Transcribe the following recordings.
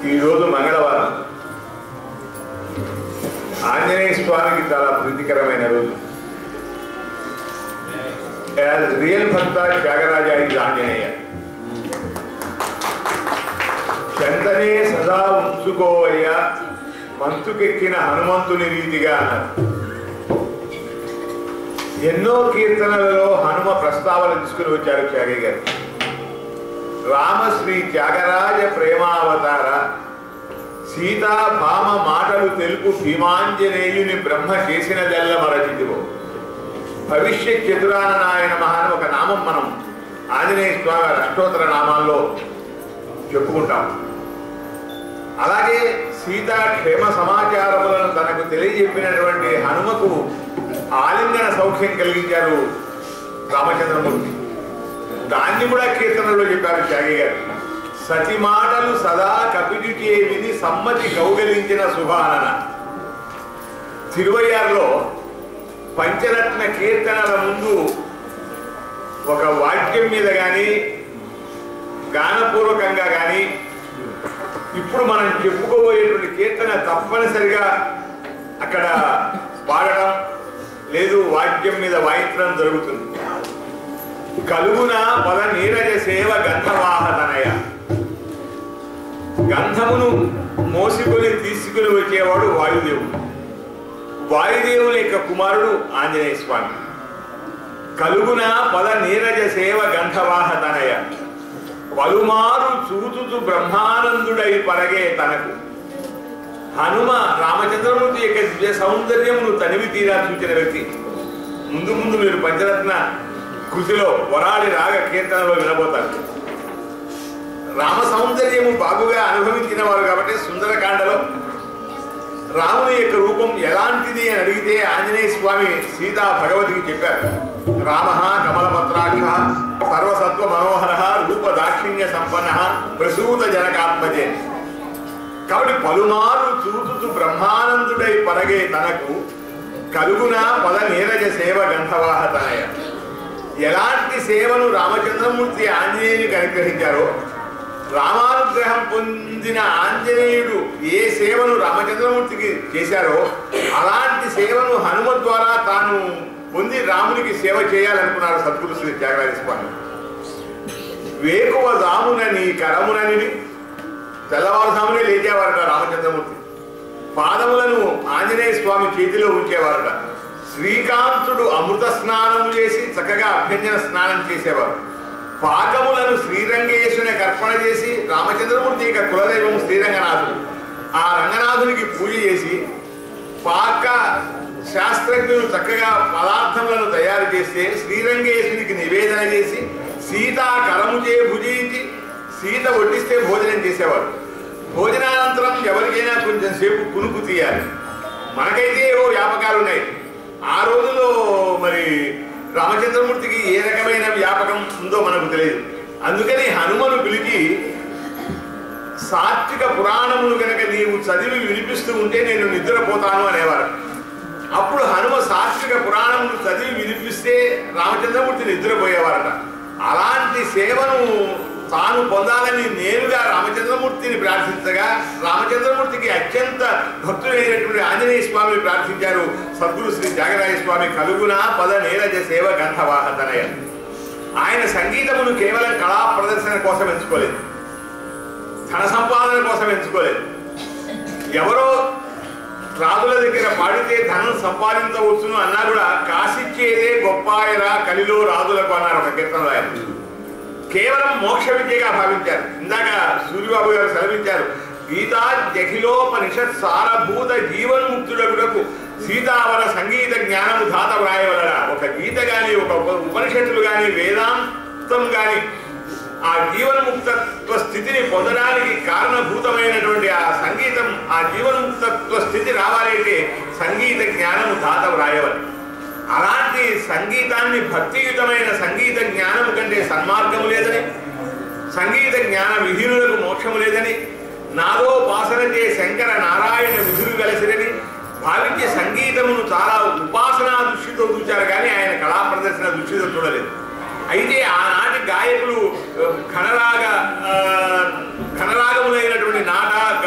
ఈరోజు మంగళవారం ఆంజనేయ స్వామికి చాలా ప్రీతికరమైన రోజు యాజ్ రియల్ భక్త త్యాగరాజ ఇది ఆంజనేయ చెంతనే సదా ఉంచుకోవయ్యా మంచుకెక్కిన హనుమంతుని రీతిగా అన్నారు ఎన్నో కీర్తనలలో హనుమ ప్రస్తావన తీసుకుని వచ్చారు త్యాగయ్య గారు రామశ్రీ త్యాగరాజ ప్రేమావతార సీతా భామ మాటలు తెలుపు భీమాంజనేయుని బ్రహ్మ చేసిన జల్ల మరచిదివో భవిష్యత్ చతురాన నాయన మహాన్ ఒక నామం మనం ఆంజనేయ స్వామి వారి అష్టోత్తర నామాల్లో చెప్పుకుంటాం అలాగే సీతా క్షేమ సమాచారములను తనకు తెలియజెప్పినటువంటి హనుమకు ఆలింగన సౌఖ్యం కలిగించారు రామచంద్రమూర్తి దాన్ని కూడా కీర్తనలో చెప్పారు త్యాగి గారు సతి మాటలు సదా కపిటికే విని సమ్మతి కౌగలించిన శుభానన తిరువయ్యారులో పంచరత్న కీర్తనల ముందు ఒక వాక్యం మీద కానీ గానపూర్వకంగా కానీ ఇప్పుడు మనం చెప్పుకోబోయేటువంటి కీర్తన తప్పనిసరిగా అక్కడ పాడటం లేదు వాక్యం మీద వాయించడం జరుగుతుంది కలుగున పద నీరజ సేవ గంధవాహతనయ గంధమును మోసుకొని తీసుకుని వచ్చేవాడు వాయుదేవుడు వాయుదేవుని యొక్క కుమారుడు ఆంజనేయ స్వామి కలుగున పద నీరజ సేవ గంధవాహతనయ పలుమారు చూచుతు బ్రహ్మానందుడై పరగే తనకు హనుమ రామచంద్రమూర్తి యొక్క దివ్య సౌందర్యమును తనివి తీరా చూచిన వ్యక్తి ముందు ముందు మీరు పంచరత్న కృతిలో వరాళి రాగ కీర్తనలో వినబోతారు రామ సౌందర్యము బాగుగా అనుభవించిన వారు కాబట్టి సుందరకాండలో రాముని యొక్క రూపం ఎలాంటిది అని అడిగితే ఆంజనేయ స్వామి సీతా భగవతికి చెప్పారు రామ కమలపత్రాక్ష సర్వసత్వ మనోహర రూప దాక్షిణ్య సంపన్న ప్రసూత జనకాత్మజే కాబట్టి పలుమారు చూచుతూ బ్రహ్మానందుడై పరగే తనకు కలుగున పద నీరజ సేవ గంధవాహతనయ ఎలాంటి సేవను రామచంద్రమూర్తి ఆంజనేయునికి అనుగ్రహించారో రామానుగ్రహం పొందిన ఆంజనేయుడు ఏ సేవను రామచంద్రమూర్తికి చేశారో అలాంటి సేవను హనుమ ద్వారా తాను పొంది రామునికి సేవ చేయాలనుకున్నారు సద్గురు శ్రీ త్యాగరాజ స్వామి వేకువ దామునని కరమునని తెల్లవారుసామునే లేచేవారట రామచంద్రమూర్తి పాదములను ఆంజనేయ స్వామి చేతిలో ఉంచేవారట శ్రీకాంతుడు అమృత స్నానము చేసి చక్కగా అభ్యంజన స్నానం చేసేవారు పాకములను శ్రీరంగేశుని అర్పణ చేసి రామచంద్రమూర్తి యొక్క కులదైవం శ్రీరంగనాథుడు ఆ రంగనాథునికి పూజ చేసి పాక శాస్త్రజ్ఞులు చక్కగా పదార్థములను తయారు చేస్తే శ్రీరంగేశునికి నివేదన చేసి సీతా కరము చే భుజించి సీత వడ్డిస్తే భోజనం చేసేవారు భోజనానంతరం ఎవరికైనా కొంచెం సేపు కునుకు తీయాలి మనకైతే ఏవో వ్యాపకాలు ఉన్నాయి ఆ రోజుల్లో మరి రామచంద్రమూర్తికి ఏ రకమైన వ్యాపకం ఉందో మనకు తెలియదు అందుకని హనుమను పిలిచి సాత్విక పురాణములు కనుక నీవు చదివి వినిపిస్తూ ఉంటే నేను నిద్రపోతాను అనేవారు అప్పుడు హనుమ సాత్విక పురాణములు చదివి వినిపిస్తే రామచంద్రమూర్తి నిద్రపోయేవారట అలాంటి సేవను తాను పొందాలని నేరుగా రామచంద్రమూర్తిని ప్రార్థించగా రామచంద్రమూర్తికి అత్యంత భక్తులైనటువంటి ఆంజనేయ స్వామిని ప్రార్థించారు సద్గురు శ్రీ త్యాగరాజ స్వామి కలుగున పద నీరజ సేవ గంధవాహతనయ ఆయన సంగీతమును కేవలం కళా ప్రదర్శన కోసం ఎంచుకోలేదు ధన సంపాదన కోసం ఎంచుకోలేదు ఎవరో రాజుల దగ్గర పాడితే ధనం సంపాదించవచ్చును అన్నా కూడా కాసిచ్చేదే గొప్పాయరా కలిలో రాజులకు అన్నారు ఒక కీర్తనలో ఆయన కేవలం మోక్ష విద్యగా భావించారు ఇందాక సూర్యబాబు గారు సెలవించారు గీతా జఖిలోపనిషత్ సారభూత జీవన్ముక్తుడకుడకు సీతావర సంగీత జ్ఞానము ధాత వ్రాయవలన ఒక గీత గాని ఒక ఉప- ఉపనిషత్తులు గాని వేదాంతం గాని ఆ జీవన్ముక్తత్వ స్థితిని పొందడానికి కారణభూతమైనటువంటి ఆ సంగీతం ఆ జీవన్ముక్తత్వ స్థితి రావాలంటే సంగీత జ్ఞానము ధాత వ్రాయవలన అలాంటి సంగీతాన్ని భక్తియుతమైన సంగీత జ్ఞానం కంటే సన్మార్గము లేదని సంగీత జ్ఞాన విహీనులకు మోక్షము లేదని నాదోపాసన చే శంకర నారాయణ విధులు వెలసిరని భావించే సంగీతమును చాలా ఉపాసనా దృష్టితో చూచారు కానీ ఆయన కళా ప్రదర్శన దృష్టితో చూడలేదు అయితే ఆనాటి గాయకులు ఆ, ఘనరాగ ఆ, ఘనరాగములైనటువంటి నాట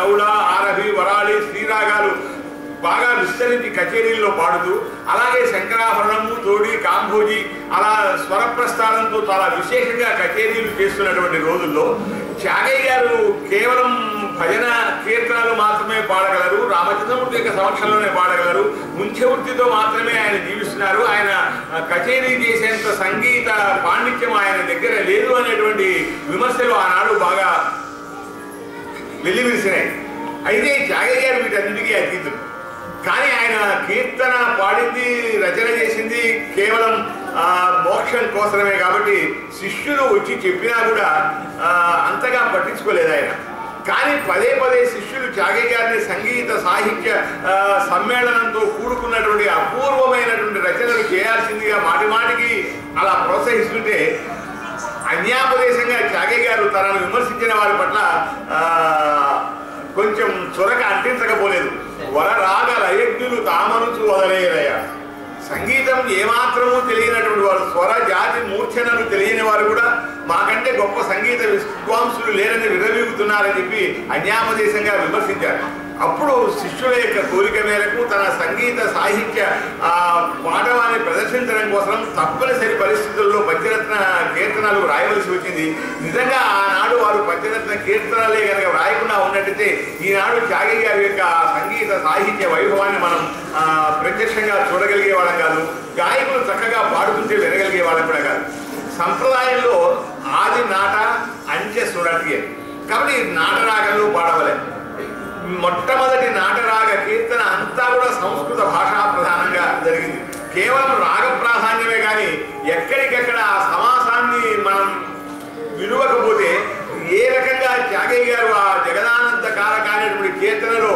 కచేరీల్లో పాడుతూ అలాగే శంకరాభరణము తోడి కాంభోజి అలా స్వర ప్రస్థానంతో చాలా విశేషంగా కచేరీలు చేస్తున్నటువంటి రోజుల్లో త్యాగయ్య గారు కేవలం భజన కీర్తనలు మాత్రమే పాడగలరు రామచంద్రమూర్తి యొక్క సమక్షంలోనే పాడగలరు ముంచెవృత్తితో మాత్రమే ఆయన జీవిస్తున్నారు ఆయన ఆ, కచేరీ చేసేంత సంగీత పాండిత్యం ఆయన దగ్గర లేదు అనేటువంటి విమర్శలు ఆనాడు బాగా వెల్లివిరిసినాయి అయితే త్యాగయ్య గారు వీటన్నిటికీ అతీతుడు కానీ ఆయన కీర్తన పాడింది రచన చేసింది కేవలం ఆ, మోక్షం కోసమే కాబట్టి శిష్యులు వచ్చి చెప్పినా కూడా ఆ, అంతగా పట్టించుకోలేదు ఆయన కానీ పదే పదే శిష్యులు త్యాగయ్య గారిని సంగీత సాహిత్య ఆ, సమ్మేళనంతో కూడుకున్నటువంటి అపూర్వమైనటువంటి రచనలు చేయాల్సిందిగా మాటి మాటికి అలా ప్రోత్సహిస్తుంటే అన్యాపదేశంగా త్యాగయ్య గారు తనను విమర్శించిన వారి పట్ల ఆ, కొంచెం చొరక అంటించకపోలేదు వరరాగ లయజ్ఞులు తామనుచు వదలేరయ్య సంగీతం ఏమాత్రమూ తెలియనటువంటి వారు స్వర జాతి మూర్ఛనలు తెలియని వారు కూడా మాకంటే గొప్ప సంగీత విద్వాంసులు లేరని విరవీగుతున్నారని చెప్పి అన్యాపదేశంగా విమర్శించారు అప్పుడు శిష్యుల యొక్క కోరిక మేరకు తన సంగీత సాహిత్య ఆ, పాఠవాన్ని ప్రదర్శించడం కోసం తప్పనిసరి పరిస్థితుల్లో పంచరత్న కీర్తనలు రాయవలసి వచ్చింది నిజంగా ఆనాడు వారు పంచరత్న కీర్తనలే కనుక రాయకుండా ఉన్నట్టయితే ఈనాడు త్యాగయ్య గారి యొక్క సంగీత సాహిత్య వైభవాన్ని మనం ఆ, ప్రత్యక్షంగా చూడగలిగే వాళ్ళం కాదు గాయకులు చక్కగా పాడుతుంటే వినగలిగే వాళ్ళం కూడా కాదు సంప్రదాయంలో ఆది నాట అంచె సురటి కాబట్టి నాటరాగంలో పాడవలే మొట్టమొదటి నాటరాగ కీర్తన అంతా కూడా సంస్కృత భాషా ప్రధానంగా జరిగింది కేవలం రాగ ప్రాధాన్యమే కానీ ఎక్కడికెక్కడ ఆ సమాసాన్ని మనం విలువకపోతే ఏ రకంగా త్యాగయ్య గారు ఆ జగదానంద కారక అనేటువంటి కీర్తనలో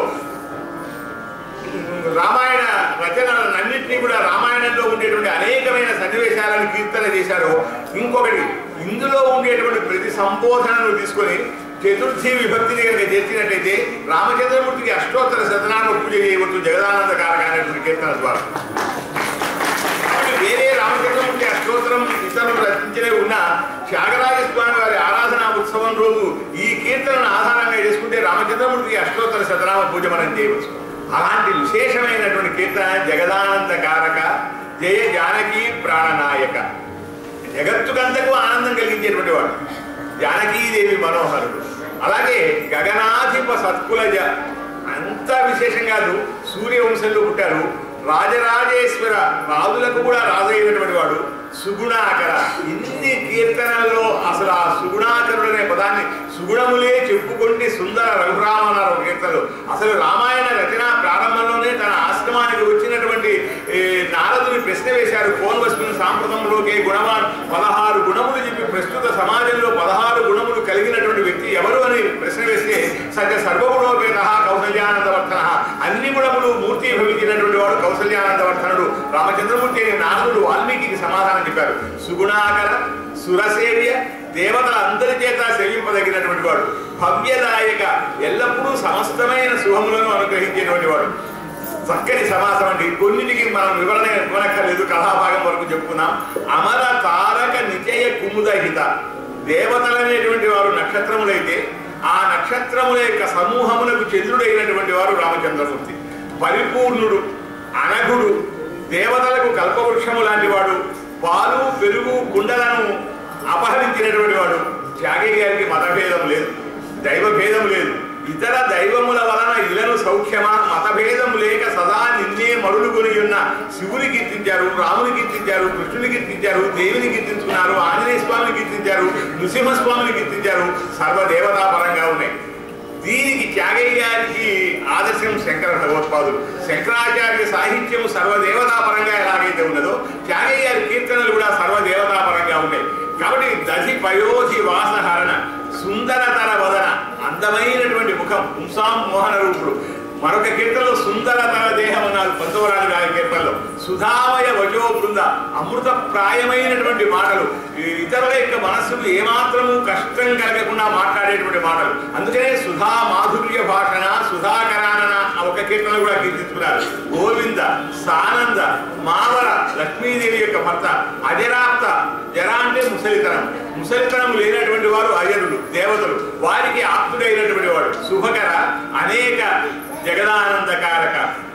రామాయణ రచనలన్నింటినీ కూడా రామాయణంలో ఉండేటువంటి అనేకమైన సన్నివేశాలను కీర్తన చేశారు ఇంకొకటి ఇందులో ఉండేటువంటి ప్రతి సంబోధనను తీసుకొని చతుర్థి విభక్తిని కనుక చేర్చినట్టయితే రామచంద్రమూర్తికి అష్టోత్తర శతనామ పూజ చేయవచ్చు జగదానంద కారక అనేటువంటి కీర్తన ద్వారా కాబట్టి వేరే రామచంద్రమూర్తి అష్టోత్తరం ఇతరులు రచించినవి ఉన్న త్యాగరాజ స్వామి వారి ఆరాధన ఉత్సవం రోజు ఈ కీర్తనను ఆధారంగా చేసుకుంటే రామచంద్రమూర్తికి అష్టోత్తర శతనామ పూజ మనం చేయవచ్చు అలాంటి విశేషమైనటువంటి కీర్తన జగదానంద కారక జయ జానకి ప్రాణనాయక జగత్తుకంతకు ఆనందం కలిగించేటువంటి వాడు జానకీదేవి మనోహరుడు అలాగే గగనాధిప సత్కులజ అంత విశేషం కాదు సూర్యవంశంలో పుట్టారు రాజరాజేశ్వర రాజులకు కూడా రాజైనటువంటి వాడు సుగుణాకర ఇన్ని కీర్తనల్లో అసలు ఆ సుగుణాకరుడు అనే పదాన్ని సుగుణములే చెప్పుకుంటే సుందర రఘురామ అన్నారు ఒక కీర్తనలో అసలు రామాయణ రచన ప్రారంభంలోనే తన ఆశ్రమానికి వచ్చినటువంటి ఏ, నారదుని ప్రశ్న వేశారు కోన్వస్మిన్ సాంప్రదంలోకే గుణవాన్ పదహారు గుణములు చెప్పి ప్రస్తుత సమాజంలో పదహారు గుణములు కలిగినటువంటి వ్యక్తి ఎవరు అని ప్రశ్న వేస్తే సత్య సర్వగుణోపేత కౌసల్యానందవర్ధన అన్ని గుణములు మూర్తి భవించినటువంటి వాడు కౌసల్యానందవర్ధనుడు రామచంద్రమూర్తి అనే నారదుడు వాల్మీకి సమాధానం చెప్పారు సుగుణాకర సురసేవ్య దేవతల అందరి చేత సేవింపదగినటువంటి వాడు భవ్యదాయక ఎల్లప్పుడూ సమస్తమైన శుభములను అనుగ్రహించేటువంటి వాడు చక్కని సమాసం అండి కొన్నిటికి మనం వివరణ ఇవ్వనక్కర్లేదు కథాభాగం వరకు చెప్పుకున్నాం అమర తారక నిచయ కుముదహిత దేవతలనేటువంటి వారు నక్షత్రములైతే ఆ నక్షత్రముల యొక్క సమూహమునకు చంద్రుడైనటువంటి వారు రామచంద్రమూర్తి పరిపూర్ణుడు అనఘుడు దేవతలకు కల్పవృక్షము లాంటి వాడు పాలు పెరుగు కుండలను అపహరించినటువంటి వాడు త్యాగయ్య గారికి మతభేదం లేదు దైవ భేదం లేదు ఇతర దైవముల వలన ఇలను సౌఖ్యమా మతభేదం లేక సదా నిన్నే మరులుకొని ఉన్న శివుని కీర్తించారు రాముని కీర్తించారు కృష్ణుని కీర్తించారు దేవిని కీర్తించుకున్నారు ఆంజనేయ స్వామిని కీర్తించారు నృసింహస్వామిని కీర్తించారు సర్వదేవతాపరంగా ఉన్నాయి దీనికి త్యాగయ్య గారికి ఆదర్శం శంకర భగవత్పాదులు శంకరాచార్య సాహిత్యం సర్వదేవతాపరంగా ఎలాగైతే ఉన్నదో త్యాగయ్య గారి కీర్తనలు కూడా సర్వదేవతాపరంగా ఉన్నాయి కాబట్టి దధి పయోధి వాసహరణ సుందరతర వదన అందమైనటువంటి ముఖం పుంసాం మోహన రూపుడు మరొక కీర్తనలో సుందరతర దేహం అన్నారు పంతొమ్మిది గారి కీర్తనలో సుధామయ వజో బృంద అమృత ప్రాయమైనటువంటి మాటలు ఈ ఇతరుల యొక్క మనస్సుకు ఏమాత్రము కష్టం కలగకుండా మాట్లాడేటువంటి మాటలు అందుకనే సుధా మాధుర్య భాషణ సుధాకరానన ఆ ఒక కీర్తన కూడా కీర్తించుకున్నారు గోవింద సానంద మావర లక్ష్మీదేవి యొక్క భర్త అజరాప్త జర అంటే ముసలితనం ముసలితనం లేనటువంటి వారు అజరుడు దేవతలు వారికి ఆప్తుడైనటువంటి వాడు శుభకర అనేక జగదానందకారక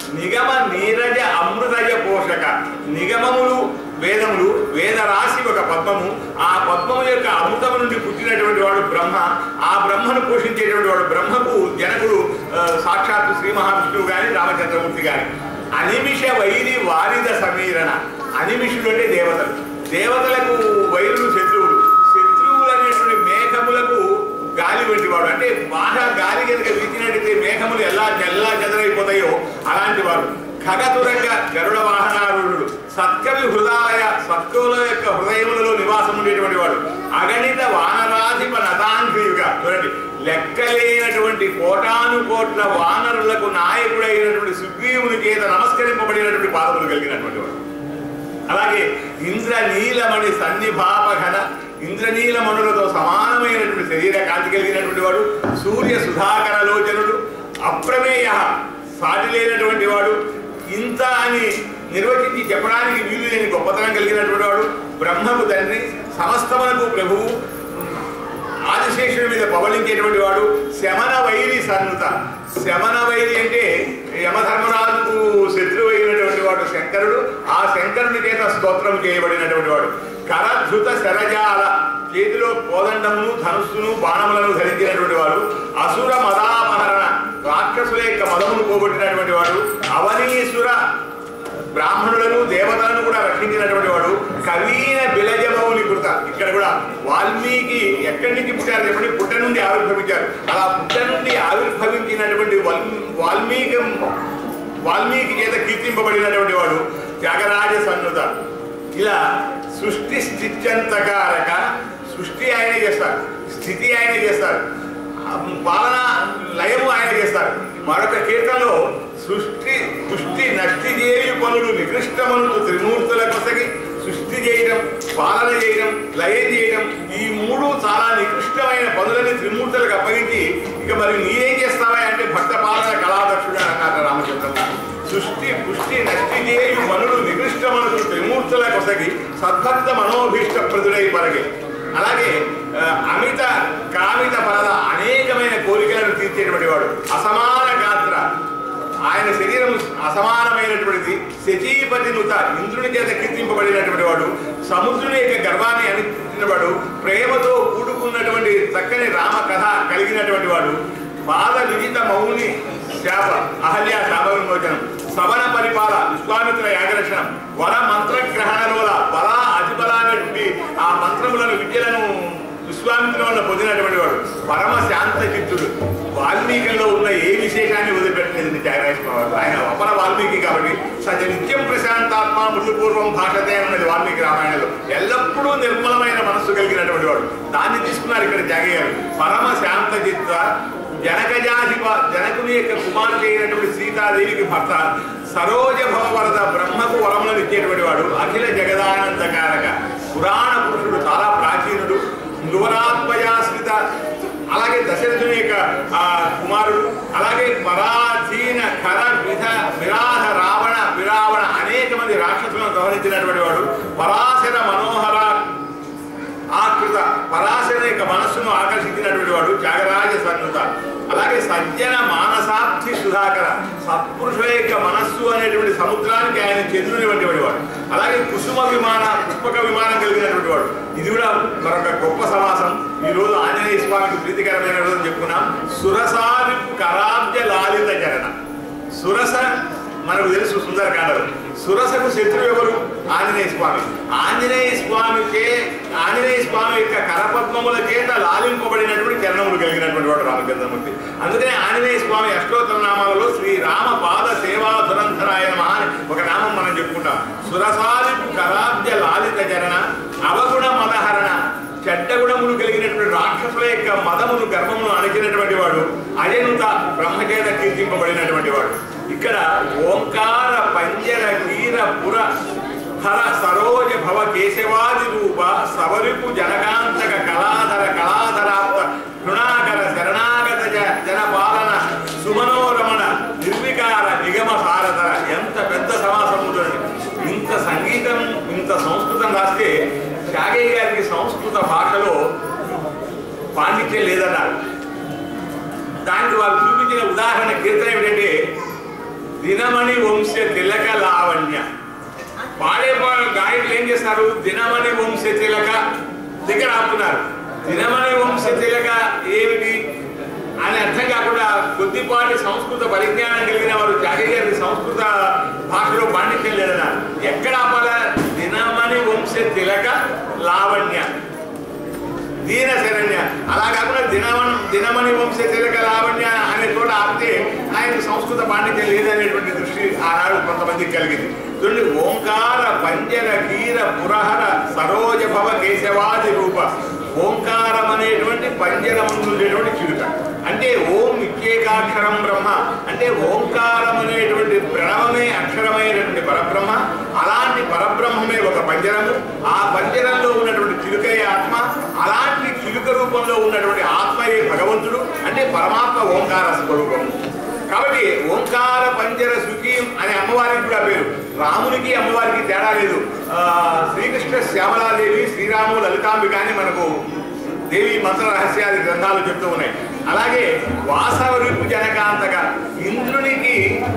నిగమ నీరజ అమృతజ పోషక నిగమములు వేదములు వేద రాశి ఒక పద్మము ఆ పద్మము యొక్క అమృతము నుండి పుట్టినటువంటి వాడు బ్రహ్మ ఆ బ్రహ్మను పోషించేటువంటి వాడు బ్రహ్మకు జనకుడు ఆ, సాక్షాత్తు శ్రీ మహావిష్ణువు గాని రామచంద్రమూర్తి గాని అనిమిష వైరి వారిద సమీరణ అనిమిషుడు అంటే దేవతలు దేవతలకు వైరులు శత్రువులు శత్రువులు అనేటువంటి మేఘములకు గాలి వంటి వాడు అంటే బాగా గాలి కనుక వీచినట్టయితే మేఘములు ఎలా నెల్లా చెదరైపోతాయో అలాంటి వాడు ఖగతురంగ గరుడ వాహనారుడు సత్కవి హృదయ సత్కుల యొక్క హృదయములలో నివాసం ఉండేటువంటి వాడు అగణిత వానరాధిప నతాంగ్రీయుగా చూడండి లెక్కలేనటువంటి కోటాను కోట్ల వానరులకు నాయకుడైనటువంటి సుగ్రీవుని చేత నమస్కరింపబడినటువంటి పాదములు కలిగినటువంటి వాడు అలాగే ఇంద్రనీలమణి సన్నిభాపఘన ఇంద్రనీలమణులతో సమానమైనటువంటి శరీర కాంతి కలిగినటువంటి వాడు సూర్య సుధాకర లోచనుడు అప్రమేయ సాటి లేనటువంటి వాడు ఇంత అని నిర్వచించి చెప్పడానికి వీలు లేని గొప్పతనం కలిగినటువంటి వాడు బ్రహ్మకు తండ్రి సమస్తమునకు ప్రభువు ఆదిశేషుడి మీద పవలించేటువంటి వాడు శమన వైరి సన్నుత శమన వైరి అంటే యమధర్మరాజుకు శత్రువు అయినటువంటి వాడు శంకరుడు ఆ శంకరుడి చేత స్తోత్రం చేయబడినటువంటి వాడు కరధృత శరజాల చేతిలో కోదండమును ధనుస్సును బాణములను ధరించినటువంటి వాడు అసుర మదాపహరణ రాక్షసుల యొక్క మదమును పోగొట్టినటువంటి వాడు అవనీసుర బ్రాహ్మణులను దేవతలను కూడా రక్షించినటువంటి వాడు కవీన బిలజమౌలి కృత ఇక్కడ కూడా వాల్మీకి ఎక్కడి నుంచి పుట్టారు చెప్పండి పుట్ట నుండి ఆవిర్భవించారు అలా పుట్ట నుండి ఆవిర్భవించినటువంటి వాల్- వాల్మీకి వాల్మీకి చేత కీర్తింపబడినటువంటి వాడు త్యాగరాజ సన్నుత ఇలా సృష్టి స్థిత్యంతకారక సృష్టి ఆయన చేస్తారు స్థితి ఆయన చేస్తారు ఆ పాలన లయము ఆయన చేస్తారు మరొక కీర్తనలో సృష్టి సృష్టి నష్టి చేయు పనులు నికృష్టమనులు త్రిమూర్తుల కొసగి సృష్టి చేయడం పాలన చేయడం లయం చేయడం ఈ మూడు చాలా నికృష్టమైన పనులని త్రిమూర్తులకు అప్పగించి ఇక మరి నీరేం చేస్తావా అంటే భక్త పాలన కళాదక్షుడు అని అన్నారు రామచంద్ర సృష్టి పుష్టి నష్టి చేయు మనులు నికృష్టమనులు త్రిమూర్తుల కొసగి సద్భక్త మనోభీష్ట ప్రదుడై పరగే అలాగే ఆ, అమిత కామిత పరద అనేకమైన కోరికలను తీర్చేటువంటి వాడు అసమాన గాత్ర ఆయన శరీరం అసమానమైనటువంటిది శచీపతి నుత ఇంద్రుని చేత కీర్తింపబడినటువంటి వాడు సముద్రుని యొక్క గర్వాన్ని అనిపించినవాడు ప్రేమతో కూడుకున్నటువంటి చక్కని రామ కథ కలిగినటువంటి వాడు బాధ విజిత మౌని శాప అహల్య శాప విమోచనం సవన పరిపాల విశ్వామిత్ర యాగరక్షణం వర మంత్రగ్రహణలోల బల అతిబలానటువంటి ఆ మంత్రములను విద్యలను విశ్వామిత్ర వల్ల పొందినటువంటి వాడు పరమ శాంత చిత్తుడు వాల్మీకిలో ఉన్న ఏ విశేషాన్ని వదిలిపెట్టలేదు త్యాగరాజస్వామి ఆయన అపర వాల్మీకి కాబట్టి సత్య నిత్యం ప్రశాంతాత్మ మృదుపూర్వం భాషతే ఉన్నది వాల్మీకి రామాయణంలో ఎల్లప్పుడూ నిర్మలమైన మనస్సు కలిగినటువంటి వాడు దాన్ని తీసుకున్నారు ఇక్కడ త్యాగయ్య గారు పరమ శాంత చిత్త జనకజాధిప జనకుని యొక్క కుమార్తె అయినటువంటి సీతాదేవికి భర్త సరోజ భవవరద బ్రహ్మకు వరములను ఇచ్చేటువంటి వాడు అఖిల జగదానందకారక పురాణ పురుషుడు చాలా ప్రాచీనుడు యువరాత్మయాశ్రిత అలాగే దశరథుని యొక్క ఆ, కుమారుడు అలాగే పరాధీన ఖర విధ విరాధ రావణ విరావణ అనేక మంది రాక్షసులను గమనించినటువంటి వాడు పరాశర మనోహర ఆకృత పరాశర యొక్క మనస్సును ఆకర్షించినటువంటి వాడు త్యాగరాజ సన్నుత అలాగే సజ్జన మానసార్థి సుధాకర సత్పురుషుల యొక్క మనస్సు అనేటువంటి సముద్రానికి ఆయన చెందినటువంటి వాడు అలాగే కుసుమ విమాన పుష్పక విమానం కలిగినటువంటి వాడు ఇది కూడా మరొక గొప్ప సమాసం ఈ రోజు ఆంజనేయ స్వామికి ప్రీతికరమైన రోజు చెప్పుకున్నాం సురసారి కరాబ్జ లాలిత చరణ సురస మనకు తెలుసు సుందరకాండలు సురసకు శత్రువు ఎవరు ఆంజనేయ స్వామి ఆంజనేయ స్వామికే ఆంజనేయ స్వామి యొక్క కరపద్మముల చేత లాలింపబడినటువంటి చరణములు కలిగినటువంటి వాడు రామచంద్రమూర్తి అందుకనే ఆంజనేయ స్వామి అష్టోత్తర నామాలలో శ్రీ రామ పాద సేవా దురంధరాయ నమః అని ఒక నామం మనం చెప్పుకుంటాం సురసాలిపు కరాబ్జ లాలిత చరణ అవగుణ మదహరణ చెడ్డ గుణములు కలిగినటువంటి రాక్షసుల యొక్క మదమును గర్భమును అణిచినటువంటి వాడు అజనుత బ్రహ్మచేత కీర్తింపబడినటువంటి వాడు ఇక్కడ ఓంకార పంజర కీర పుర హర సరోజ భవ కేశవాది రూప సవరిపు జనకాంతక కళాధర కళాధరాప్త తృణాకర శరణాగత జ- జనపాలన సుమనోరమణ నిర్వికార నిగమ సారధర ఎంత పెద్ద సమాసం చూడండి ఇంత సంగీతం ఇంత సంస్కృతం రాస్తే త్యాగయ్య గారికి సంస్కృత భాషలో పాండిత్యం లేదన్నారు దానికి వాళ్ళు చూపించిన ఉదాహరణ కీర్తన ఏమిటంటే దినమణి వంశ తిలక లావణ్య పాడే పా- గాయకులు ఏం చేస్తారు దినమణి వంశ తిలక దగ్గర ఆపుతున్నారు దినమణి వంశ తిలక ఏమిటి అని అర్థం కాకుండా కొద్దిపాటి సంస్కృత పరిజ్ఞానం కలిగిన వారు జాగయ్య గారి సంస్కృత భాషలో పాండిత్యం లేదన్నారు ఎక్కడ ఆపాల దినమణి వంశ తిలక లావణ్య దీన శరణ్య అలా కాకుండా దినమణ దినమణి వంశ తిలక లావణ్య అనే చోట ఆపితే ఆయన సంస్కృత పాండిత్యం లేదనేటువంటి దృష్టి ఆనాడు కొంతమందికి కలిగింది చూడండి ఓంకార పంజర కీర పురహర సరోజ భవ కేశవాది రూప ఓంకారం అనేటువంటి పంజరముందు ఉండేటువంటి చిరుక అంటే ఓం ఇత్యేకాక్షరం బ్రహ్మ అంటే ఓంకారం అనేటువంటి ప్రణవమే అక్షరమైనటువంటి పరబ్రహ్మ అలాంటి పరబ్రహ్మమే ఒక పంజరము ఆ పంజరంలో ఉన్నటువంటి చిలుకయే ఆత్మ అలాంటి చిలుక రూపంలో ఉన్నటువంటి ఆత్మయే భగవంతుడు అంటే పరమాత్మ ఓంకార స్వరూపము కాబట్టి ఓంకార పంజర సుఖి అనే అమ్మవారికి కూడా పేరు రామునికి అమ్మవారికి తేడా లేదు ఆ, శ్రీకృష్ణ శ్యామలాదేవి శ్రీరాము లలితాంబిక అని మనకు దేవి మంత్ర రహస్యాది గ్రంథాలు చెప్తూ ఉన్నాయి అలాగే వాసవరూపు జనకాంతక ఇంద్రునికి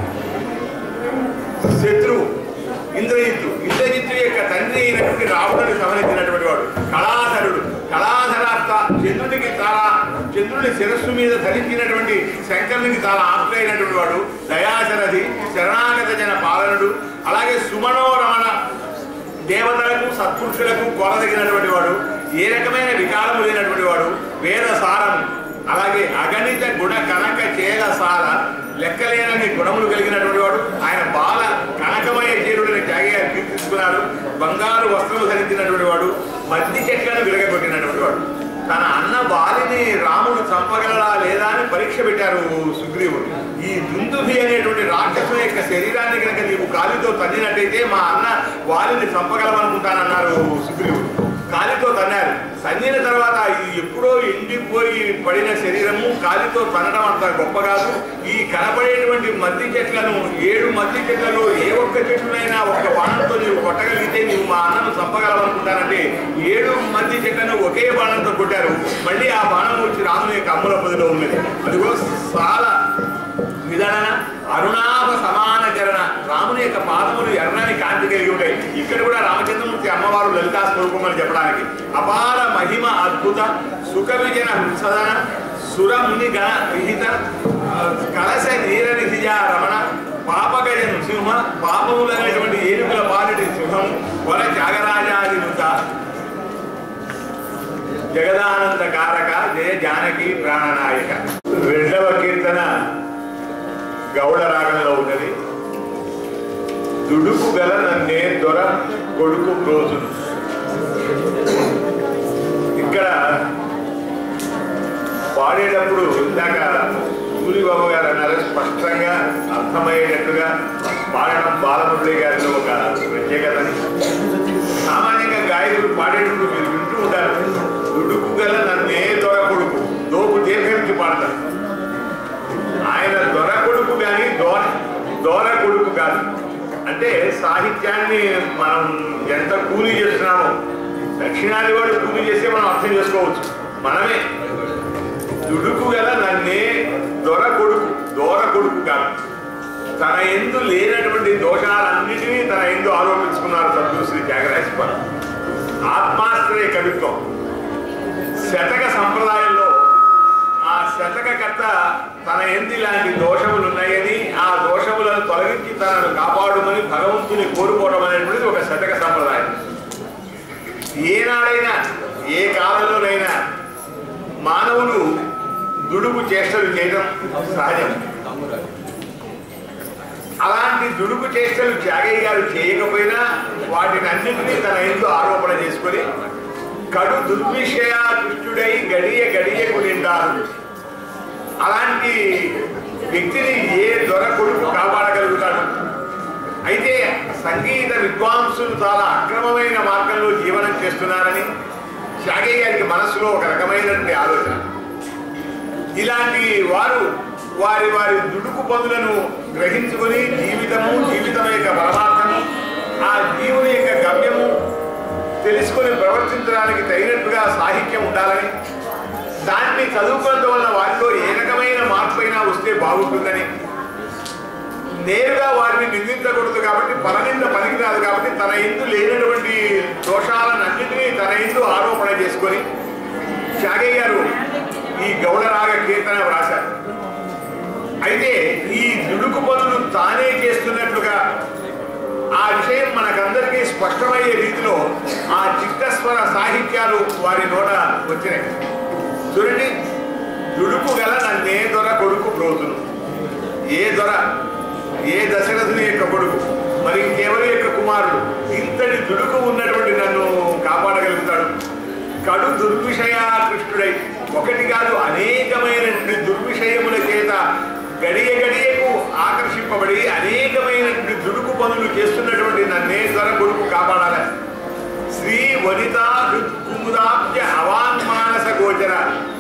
శత్రువు ఇంద్రజిత్తు ఇంద్రజిత్తు యొక్క తండ్రి అయినటువంటి రావణుని సంహరించినటువంటి వాడు కళాధరుడు కళాధరాత్త చంద్రునికి చాలా చంద్రుని శిరస్సు మీద ధరించినటువంటి శంకరునికి చాలా ఆప్తులైనటువంటి వాడు దయాశరథి శరణాగత జన పాలనుడు అలాగే సుమనోరమణ దేవతలకు సత్పురుషులకు కొరదగినటువంటి వాడు ఏ రకమైన వికారము లేనటువంటి వాడు వేద సారం అలాగే అగణిత గుణ కనక చేల సార లెక్కలేనని గుణములు కలిగినటువంటి వాడు ఆయన బాల కనకమయ చేరుడిని త్యాగయ్య కీర్తించుకున్నాడు బంగారు వస్త్రము ధరించినటువంటి వాడు మద్ది చెట్లను విరగొట్టినటువంటి వాడు తన అన్న బాలిని రాముడు చంపగలడా లేదా అని పరీక్ష పెట్టారు సుగ్రీవుడు ఈ దుందుభి అనేటువంటి రాక్షసు యొక్క శరీరాన్ని కనుక నీవు కాలితో తన్నినట్టయితే మా అన్న వాలిని చంపగలమనుకుంటానన్నారు సుగ్రీవుడు కాలితో తన్నారు తన్నిన తర్వాత ఇది ఎప్పుడో ఎండిపోయి పడిన శరీరము కాలితో తన్నడం అంత గొప్ప కాదు ఈ కనపడేటువంటి మద్ది చెట్లను ఏడు మద్ది చెట్లలో ఏ ఒక్క చెట్టునైనా ఒక్క బాణంతో నీవు కొట్టగలిగితే నీవు మా అన్నను చంపగలవనుకుంటానంటే ఏడు మద్ది చెట్లను ఒకే బాణంతో కొట్టారు మళ్ళీ ఆ బాణం వచ్చి రాముని యొక్క అమ్ముల పొదిలో ఉన్నది అదిగో చాలా విధాన అరుణాభ సమాన చరణ రాముని యొక్క పాదములు ఎర్రని కాంతి కలిగి ఉంటాయి ఇక్కడ కూడా రామచంద్రమూర్తి అమ్మవారు లలితా స్వరూపం అని చెప్పడానికి అపార మహిమ అద్భుత సుఖ విజన హృత్సదన సుర ముని గణ విహిత ఆ, కలశ నీర నిధిజ రమణ పాపగజ నృసింహ పాపములైనటువంటి ఏనుగుల పాలిటి సింహం వర త్యాగరాజాది నుత జగదానంద కారక జయ జానకి ప్రాణనాయక రెండవ కీర్తన గౌడ రాగంలో ఉన్నది దుడుకు గల నన్నే దొర కొడుకు రోజును ఇక్కడ పాడేటప్పుడు ఇందాక సూరిబాబు గారు అన్నారు స్పష్టంగా అర్థమయ్యేటట్టుగా పాడడం బాలమురళి గారిలో ఒక ప్రత్యేకతని సామాన్యంగా గాయకులు పాడేటప్పుడు మీరు వింటూ ఉంటారు దుడుకు గల నన్నే దొర కొడుకు దోపు దీర్ఘంకి పాడతారు ఆయన దొర కొడుకు కానీ దోర దోర కొడుకు కాదు అంటే సాహిత్యాన్ని మనం ఎంత కూలీ చేస్తున్నామో దక్షిణాది వాడు కూలీ చేస్తే మనం అర్థం చేసుకోవచ్చు మనమే దుడుకు గల నన్నే దొర కొడుకు దోర కొడుకు కాదు తన ఎందు లేనటువంటి దోషాలన్నిటినీ తన ఎందు ఆరోపించుకున్నారు సద్గురు శ్రీ త్యాగరాజస్వామి ఆత్మాశ్రయ కవిత్వం శతక సంప్రదాయంలో ఆ శతకకర్త తన ఎందు ఇలాంటి దోషములు ఉన్నాయని ఆ దోషములను తొలగించి తనను కాపాడుమని భగవంతుని కోరుకోవడం అనేటువంటిది ఒక శతక సంప్రదాయం ఏనాడైనా ఏ కాలంలోనైనా మానవులు దుడుకు చేష్టలు చేయడం సహజం అలాంటి దుడుకు చేష్టలు త్యాగయ్య గారు చేయకపోయినా వాటిని అన్నింటినీ తన ఎందు ఆరోపణ చేసుకొని కడు దుర్విషయ దుష్టుడై గడియ గడియకు నిండారు అలాంటి వ్యక్తిని ఏ దొర కొడుకు కాపాడగలుగుతాడు అయితే సంగీత విద్వాంసులు చాలా అక్రమమైన మార్గంలో జీవనం చేస్తున్నారని త్యాగయ్య గారికి మనసులో ఒక రకమైనటువంటి ఆలోచన ఇలాంటి వారు వారి వారి దుడుకు పనులను గ్రహించుకొని జీవితము జీవితం యొక్క పరమార్థము ఆ జీవుని యొక్క గమ్యము తెలుసుకొని ప్రవర్తించడానికి తగినట్టుగా సాహిత్యం ఉండాలని దాన్ని చదువుకోవడం వల్ల వారిలో ఏ రకమైన మార్పు అయినా వస్తే బాగుంటుందని నేరుగా వారిని నిందించకూడదు కాబట్టి పరనింద పనికిరాదు కాబట్టి తన ఇందు లేనటువంటి దోషాలన్నింటినీ తన ఇందు ఆరోపణ చేసుకొని త్యాగయ్య గారు ఈ గౌడరాగ కీర్తన వ్రాశారు అయితే ఈ దుడుకు పనులు తానే చేస్తున్నట్లుగా ఆ విషయం మనకందరికీ స్పష్టమయ్యే రీతిలో ఆ చిత్తస్వర సాహిత్యాలు వారి నోట వచ్చినాయి చూడండి దుడుకు గల నన్నే దొర కొడుకు బ్రోతును ఏ దొర ఏ దశరథుని యొక్క కొడుకు మరి కేవలం యొక్క కుమారుడు ఇంతటి దుడుకు ఉన్నటువంటి నన్ను కాపాడగలుగుతాడు కడు దుర్విషయాకృష్ణుడై ఒకటి కాదు అనేకమైనటువంటి దుర్విషయముల చేత గడియ గడియకు ఆకర్షింపబడి అనేకమైనటువంటి దుడుకు పనులు చేస్తున్నటువంటి నన్నే ధర కొడుకు కాపాడాలి శ్రీ వనిత హృత్కుముదాబ్జ అవాన్మానస గోచర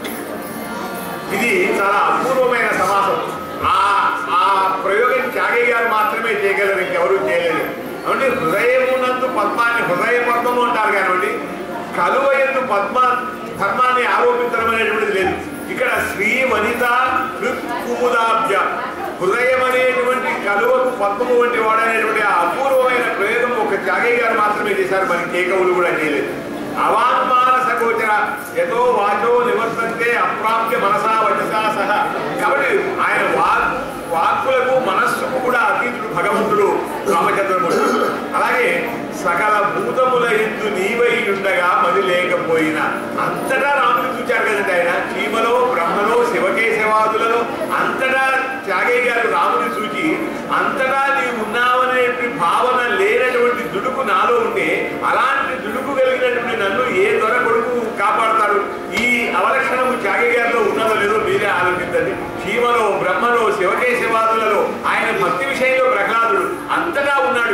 ఇది చాలా అపూర్వమైన సమాసం ఆ ఆ ప్రయోగం త్యాగయ్య గారు మాత్రమే చేయగలరు ఇంకెవరూ చేయలేరు అంటే హృదయమునందు పద్మాన్ని హృదయ పద్మము అంటారు కానివ్వండి కలువ ఎందు పద్మ ధర్మాన్ని ఆరోపించడం అనేటువంటిది లేదు ఇక్కడ శ్రీ వనిత హృత్ కుముదాబ్జ హృదయం అనేటువంటి కలువకు పద్మము వంటి వాడనేటువంటి ఆ అపూర్వమైన ప్రయోగం ఒక త్యాగయ్య గారు మాత్రమే చేశారు మరి కేకవులు కూడా చేయలేదు అవాన్మానస గోచర ఎతో వాచో నివర్తంతే అప్రాప్య మనసా వచసా సహ కాబట్టి ఆయన వాక్ వాక్కులకు మనస్సుకు కూడా అతీతుడు భగవంతుడు రామచంద్రమూర్తి అలాగే సకల భూతముల ఎందు నీవై ఉండగా మది లేకపోయినా అంతటా రాముడు చూచారు కదండి ఆయన చీమలో బ్రహ్మలో శివకేశవాదులలో అంతటా త్యాగయ్య గారు రాముని చూచి అంతటా నీవు ఉన్నావనే భావన లేనటువంటి దుడుకు నాలో ఉంటే అలాంటి దుడుకు కలిగినటువంటి నన్ను ఏ దొర కొడుకు కాపాడతాడు ఈ అవలక్షణము త్యాగయ్య గారిలో ఉన్నదో లేదో మీరే ఆలోచించండి చీమలో బ్రహ్మలో శివకేశవాదులలో ఆయన భక్తి విషయంలో ప్రహ్లాదుడు అంతటా ఉన్నాడు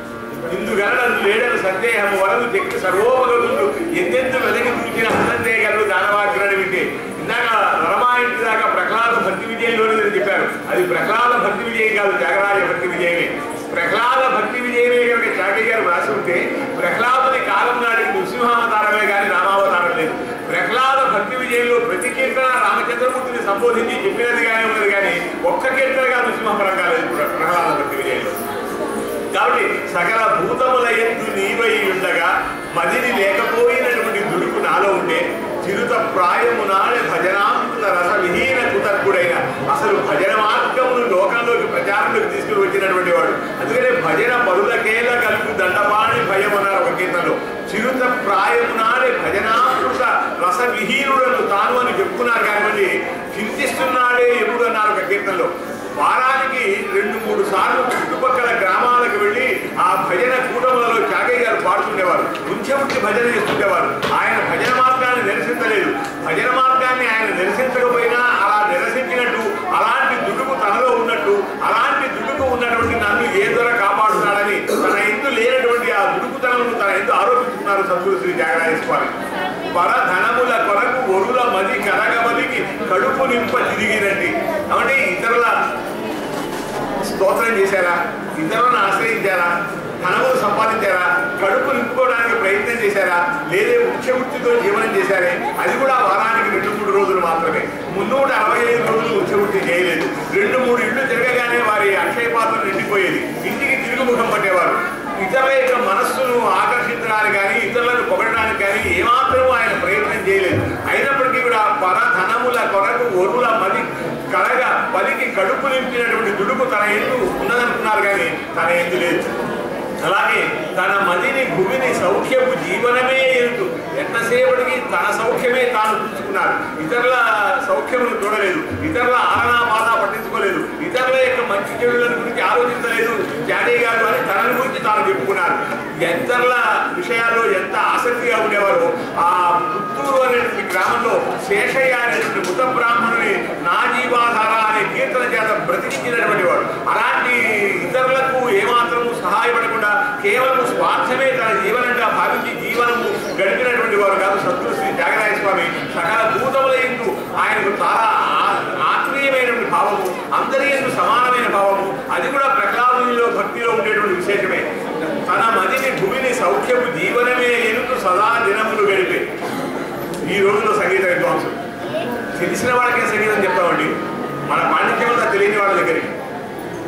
ఇందుగలడు లేడని సందేహము వలదు తెక్కి సర్వోపగతుడు ఎందెందు వెదకి చూచిన అన్నంతేగలడు దానవాగ్రని వింటే ఇందాక రమా ఇంటి దాకా ప్రహ్లాద భక్తి విజయంలోనే నేను చెప్పారు అది ప్రహ్లాద భక్తి విజయం కాదు త్యాగరాజ భక్తి విజయమే ప్రహ్లాద భక్తి విజయమే కనుక త్యాగయ్య గారు రాసి ఉంటే ప్రహ్లాదుని కాలం నాటికి నృసింహావతారమే కానీ రామావతారం లేదు ప్రహ్లాద భక్తి విజయంలో ప్రతి కీర్తన రామచంద్రమూర్తిని సంబోధించి చెప్పినదిగానే ఉన్నది కానీ ఒక్క కీర్తనగా నృసింహపరం కాలేదు ప్రహ్లాద భక్తి విజయంలో కాబట్టి సకల భూతముల ఎందు నీవై ఉండగా మదిని లేకపోయినటువంటి దుడుకు నాలో ఉంటే చిరుత ప్రాయము నాడే భజనామృత రస విహీన కుతర్కుడైన అసలు భజన మార్గమును లోకంలోకి ప్రచారంలోకి తీసుకుని వచ్చినటువంటి వాడు అందుకనే భజన పరులకేల కలుపు దండపాణి భయం అన్నారు ఒక కీర్తనలో చిరుత ప్రాయము నాడే భజనామృత రస విహీనుడను తాను అని చెప్పుకున్నారు కానివ్వండి చింతిస్తున్నాడే ఎప్పుడు అన్నారు ఒక కీర్తనలో వారానికి రెండు మూడు సార్లు చుట్టుపక్కల గ్రామాలకు వెళ్ళి ఆ భజన కూటములలో త్యాగయ్య గారు పాడుతుండేవారు ఉంచెముట్టి భజన చేస్తుండేవారు ఆయన భజన మార్గాన్ని నిరసించలేదు భజన మార్గాన్ని ఆయన నిరసించకపోయినా అలా నిరసించినట్టు అలాంటి దుడుకు తనలో ఉన్నట్టు అలాంటి దుడుకు ఉన్నటువంటి నన్ను ఏ దొర కాపాడుతాడని తన ఎందు లేనటువంటి ఆ దుడుకుతనము తన ఎందు ఆరోపిస్తున్నారు సద్గురు శ్రీ త్యాగరాజ స్వామి పరధనముల కొరకు ఒరుల మది కరగమదికి కడుపు నింప తిరిగినండి కాబట్టి ఇతరుల స్తోత్రం చేశారా ఇతరులను ఆశ్రయించారా ధనములు సంపాదించారా కడుపు నింపుకోవడానికి ప్రయత్నం చేశారా లేదే ముఖ్య వృత్తితో జీవనం చేశారే అది కూడా వారానికి రెండు మూడు రోజులు మాత్రమే మున్నూట అరవై ఐదు రోజులు ముఖ్య వృత్తి చేయలేదు రెండు మూడు ఇళ్ళు తిరగగానే వారి అక్షయ పాత్ర నిండిపోయేది ఇంటికి తిరుగుముఖం పట్టేవారు ఇతరుల యొక్క మనస్సును ఆకర్షించడానికి కానీ ఇతరులను పొగడడానికి కానీ ఏమాత్రం ఆయన ప్రయత్నం చేయలేదు అయినప్పటికీ కూడా పరధనముల కొరకు ఒరుల మది కలగ పలికి కడుపు నింపినటువంటి దుడుకు తన ఎందు ఉన్నదనుకున్నారు కానీ తన ఎందు లేదు అలాగే తన మదిని భూమిని సౌఖ్యపు జీవనమే ఎరుతు ఎంతసేపటికి తన సౌఖ్యమే తాను చూసుకున్నారు ఇతరుల సౌఖ్యమును చూడలేదు ఇతరుల ఆలనా బాధ పట్టించుకోలేదు ఇతరుల యొక్క మంచి చెడులను గురించి ఆలోచించలేదు జాడయ్య గారు అని తనని గురించి తాను చెప్పుకున్నారు ఇతరుల విషయాల్లో ఎంత ఆసక్తిగా ఉండేవారు ఆ పుత్తూరు అనేటువంటి గ్రామంలో శేషయ్య అనేటువంటి బుద్ధ బ్రాహ్మణుని నా జీవాధార అనే కీర్తన చేత బ్రతికించినటువంటి వాడు అలాంటి ఇతరులకు ఏమాత్రము సహాయపడకుండా కేవలం స్వార్థమే తన జీవనంగా భావించి జీవనము గడిపినటువంటి వారు కాదు సద్గురు శ్రీ త్యాగరాయ స్వామి సకల భూతముల ఎందు ఆయనకు చాలా ఆ- ఆత్మీయమైనటువంటి భావము అందరి ఎందు సమానమైన భావము అది కూడా ప్రహ్లాదునిలో భక్తిలో ఉండేటువంటి విశేషమే తన మదిని భూమిని సౌఖ్యము జీవనమే ఎనుకు సదా దినములు గడిపే ఈ రోజుల్లో సంగీత విద్వాంసులు తెలిసిన వాళ్ళకే సంగీతం చెప్తామండి మన పాండిత్యం ఉందా తెలియని వాళ్ళ దగ్గరికి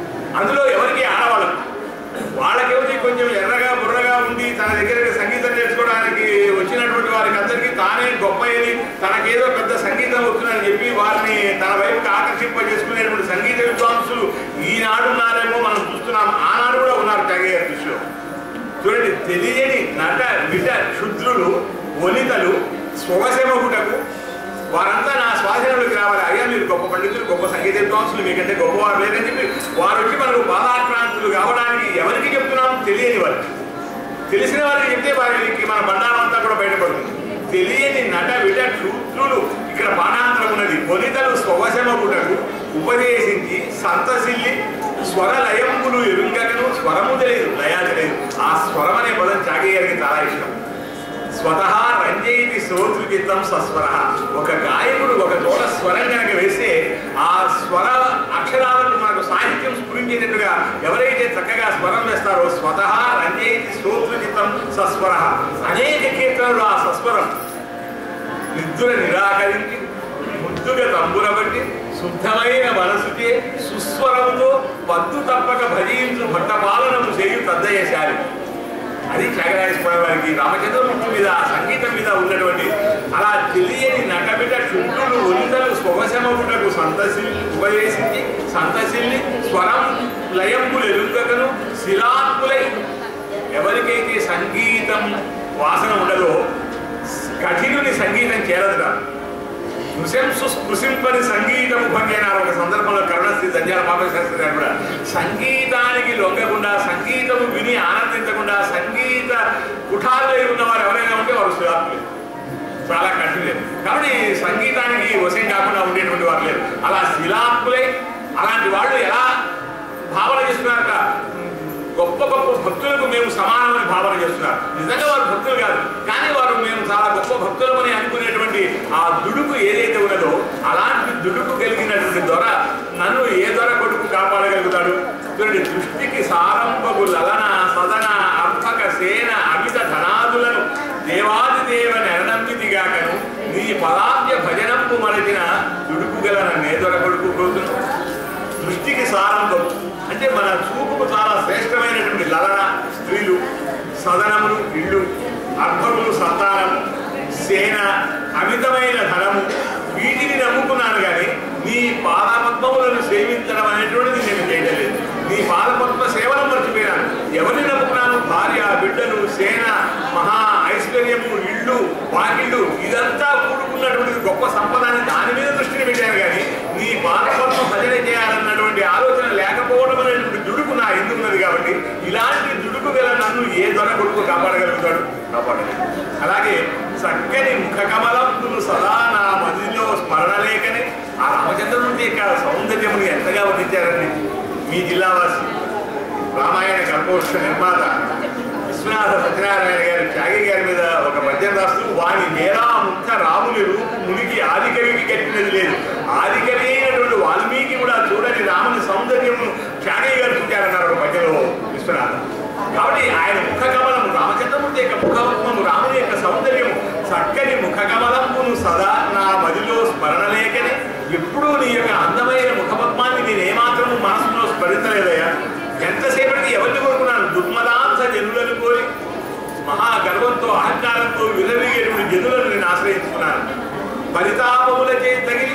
అందులో ఎవరికి ఆడవాళ్ళకు వాళ్ళకేమిటి కొంచెం ఎర్రగా బుర్రగా ఉండి తన దగ్గర సంగీతం నేర్చుకోవడానికి వచ్చినటువంటి వారికి అందరికీ తానే గొప్పయని తనకేదో పెద్ద సంగీతం వస్తుందని చెప్పి వారిని తన వైపుకి ఆకర్షింపజేసుకునేటువంటి సంగీత విద్వాంసులు ఈనాడు ఉన్నారేమో మనం చూస్తున్నాం ఆనాడు కూడా ఉన్నారు త్యాగయ్య దృష్టిలో చూడండి తెలియని నట విట క్షుద్రులు వనితలు స్వగసెమగుటకు వారంతా నా స్వాధీనంలోకి రావాలి అయ్యా మీరు గొప్ప పండితులు గొప్ప సంగీత విద్వాంసులు మీకంటే గొప్పవారు లేదని చెప్పి వారు వచ్చి మనకు బాధాక్రాంతులు కావడానికి ఎవరికి చెప్తున్నాం తెలియని వారికి తెలిసిన వారికి చెప్తే వారికి మన బండారం అంతా కూడా బయటపడుతుంది తెలియని నట విట క్షుద్రులు ఇక్కడ బాణాంతరం ఉన్నది వనితలు స్వవశమగుటకు ఉపదేశించి సంతసిల్లి స్వర లయములు ఎరుంగకను స్వరము తెలియదు లయా తెలియదు ఆ స్వరం అనే పదం చాగయ్య గారికి చాలా ఇష్టం స్వతహా రంజయితి శ్రోతృచిత్తం సస్వర ఒక గాయకుడు ఒక చోట స్వరం కనుక వేస్తే ఆ స్వర అక్షరాలకు మనకు సాహిత్యం స్ఫురించేటట్టుగా ఎవరైతే చక్కగా స్వరం వేస్తారో స్వతహా రంజయితి శ్రోతృచిత్తం సస్వర అనేక కీర్తనలు ఆ సస్వరం నిద్ర నిరాకరించి ముద్దుగా తంబుర బట్టి శుద్ధమైన మనసుకే సుస్వరముతో పద్దు తప్పక భజించు భట్టపాలనము చేయు తద్దయ్యశాలి అది త్యాగరాజస్వామి వారికి రామచంద్రమూర్తి మీద ఆ సంగీతం మీద ఉన్నటువంటి అలా తెలియని నటబిట క్షుద్రులు ఒందలు స్వవశమగుటకు సంతసిల్లి ఉపదేశించి సంతసిల్లి స్వరం లయంబులు ఎరుగకను శిలాత్ములై ఎవరికైతే సంగీతం వాసన ఉండదో కఠినుని సంగీతం చేరదురా నృశంసు స్పృశింపని సంగీతము భంగైనారు ఒక సందర్భంలో కరుణశ్రీ దంజాల పాపశాస్త్రి గారు కూడా సంగీతానికి లొంగకుండా సంగీతము విని ఆనందించకుండా సంగీత కుఠాల్లో ఉన్న వారు ఎవరైనా ఉంటే వారు శిలాత్ములు చాలా కఠినలేదు కాబట్టి సంగీతానికి వశం కాకుండా ఉండేటువంటి వారు లేరు అలా శిలాత్ములై అలాంటి వాళ్ళు ఎలా భావన చేస్తున్నారట గొప్ప గొప్ప భక్తులకు మేము సమానమని భావన చేస్తున్నారు నిజంగా వారు భక్తులు కాదు కానీ వారు మేము చాలా గొప్ప భక్తులమని అనుకునేటువంటి ఆ దుడుకు ఏదైతే ఉన్నదో అలాంటి దుడుకు కలిగినటువంటి దొర నన్ను ఏ దొర కొడుకు కాపాడగలుగుతాడు చూడండి దృష్టికి సారంభకు లలన సదన అర్భక సేన అమిత ధనాదులను దేవాది దేవ నెరనంపితిగాకను నీ పదాబ్జ భజనంపు మరచిన దుడుకు గల నన్ను ఏ దొర కొడుకు కోరుతున్నావు దృష్టికి సారంభం అంటే మన చూపుకు చాలా శ్రేష్టమైనటువంటి లలన స్త్రీలు సదనములు ఇళ్ళు అర్భములు సంతానము సేన అమితమైన ధనము వీటిని నమ్ముకున్నాను కానీ నీ పాదపద్మములను సేవించడం అనేటువంటిది నేను చేయడం లేదు నీ పాదపద్మ సేవను మర్చిపోయినాను ఎవరిని నమ్ముకున్నాను భార్య బిడ్డలు సేన మహా ఐశ్వర్యము ఇళ్ళు వాకిళ్ళు ఇదంతా కూడుకున్నటువంటిది గొప్ప సంపద అని దాని మీద దృష్టిని పెట్టాను కానీ నీ పాదపద్మ భజన చేయాలన్నటువంటి ఆలోచన లేకపోవడం అనేటువంటి దుడుకు నా ఎందుకున్నది కాబట్టి ఇలాంటి దుడుకు గల నన్ను ఏ దొర కొడుకు కాపాడగలుగుతాడు కాపాడలేదు అలాగే చక్కని ముఖ కమలంపును సదా నా మదిలో స్మరణ లేకనే ఆ రామచంద్రుడి యొక్క సౌందర్యముని ఎంతగా వర్ణించారండి మీ జిల్లావాసి రామాయణ కల్పోత్సవ నిర్మాత విశ్వనాథ సత్యనారాయణ గారి త్యాగి గారి మీద ఒక పద్యం రాస్తూ వాని నేరా ముఖ రాముని రూపు మునికి ఆదికవికి కట్టినది లేదు ఆదికవి అయినటువంటి వాల్మీకి కూడా చూడని రాముని సౌందర్యము త్యాగి గారు చూచారన్నారు ఒక పద్యంలో విశ్వనాథ కాబట్టి ఆయన ముఖ కమలము రామచంద్రమూర్తి యొక్క ముఖము రాముని యొక్క సౌందర్యము చక్కని ముఖ కమలమును సదా నా మదిలో స్మరణ లేకనే ఎప్పుడూ నీ యొక్క అందమైన ముఖపద్మాన్ని నేను ఏమాత్రము మనసులో స్మరించలేదయ్యా ఎంతసేపటికి ఎవరిని కోరుకున్నాను దుర్మదాంస జనులను కోరి మహా గర్వంతో అహంకారంతో విలవిగేటువంటి జనులను నేను ఆశ్రయించుకున్నాను పరితాపములచే తగిలి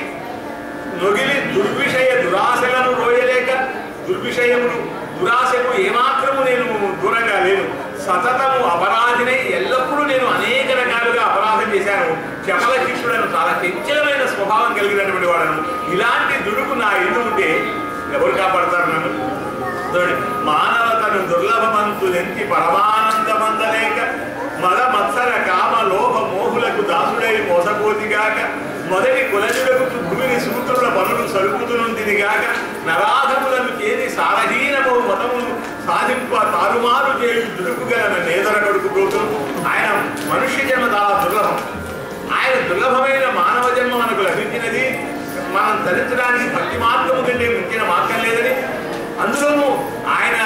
నొగిలి దుర్విషయ దురాశలను రోయలేక దుర్విషయములు దురాశకు ఏమాత్రము నేను దూరంగా లేను సతతము అపరాధినై ఎల్లప్పుడూ నేను అనేక రకాలుగా అపరాధం చేశాను చపల శిష్యుడను చాలా చంచలమైన స్వభావం కలిగినటువంటి వాడను ఇలాంటి దుడుకు నా ఇల్లు ఉంటే ఎవరు కాపాడతారు నన్ను చూడండి మానవతను దుర్లభమంతులెంచి పరమానందమందలేక మద మత్సర కామ లోభ మోహులకు దాసుడై మోసపోతిగాక మొదటి కులజులకు భూమిని సూత్రుల పనులు సరుకుతునుందిగాక నరాధములను చేరి సారహీనము మతమును సాధింప తారుమారు చేయు దుడుకుగల నేదర కొడుకు పోతును ఆయన మనుష్య జన్మ చాలా దుర్లభం ఆయన దుర్లభమైన మానవ జన్మ మనకు లభించినది మనం ధరించడానికి భక్తి మార్గము కంటే మించిన మార్గం లేదని అందులోనూ ఆయన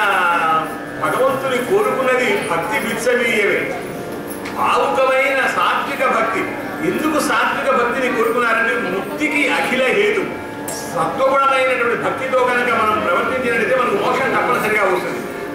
భగవంతుని కోరుకున్నది భక్తి బిచ్చమీయవే భావుకమైన సాత్విక భక్తి ఎందుకు సాత్విక భక్తిని కోరుకున్నారంటే ముక్తికి అఖిల హేతు సత్వగుణమైనటువంటి భక్తితో కనుక మనం ప్రవర్తించినట్లయితే మనకు మోక్షం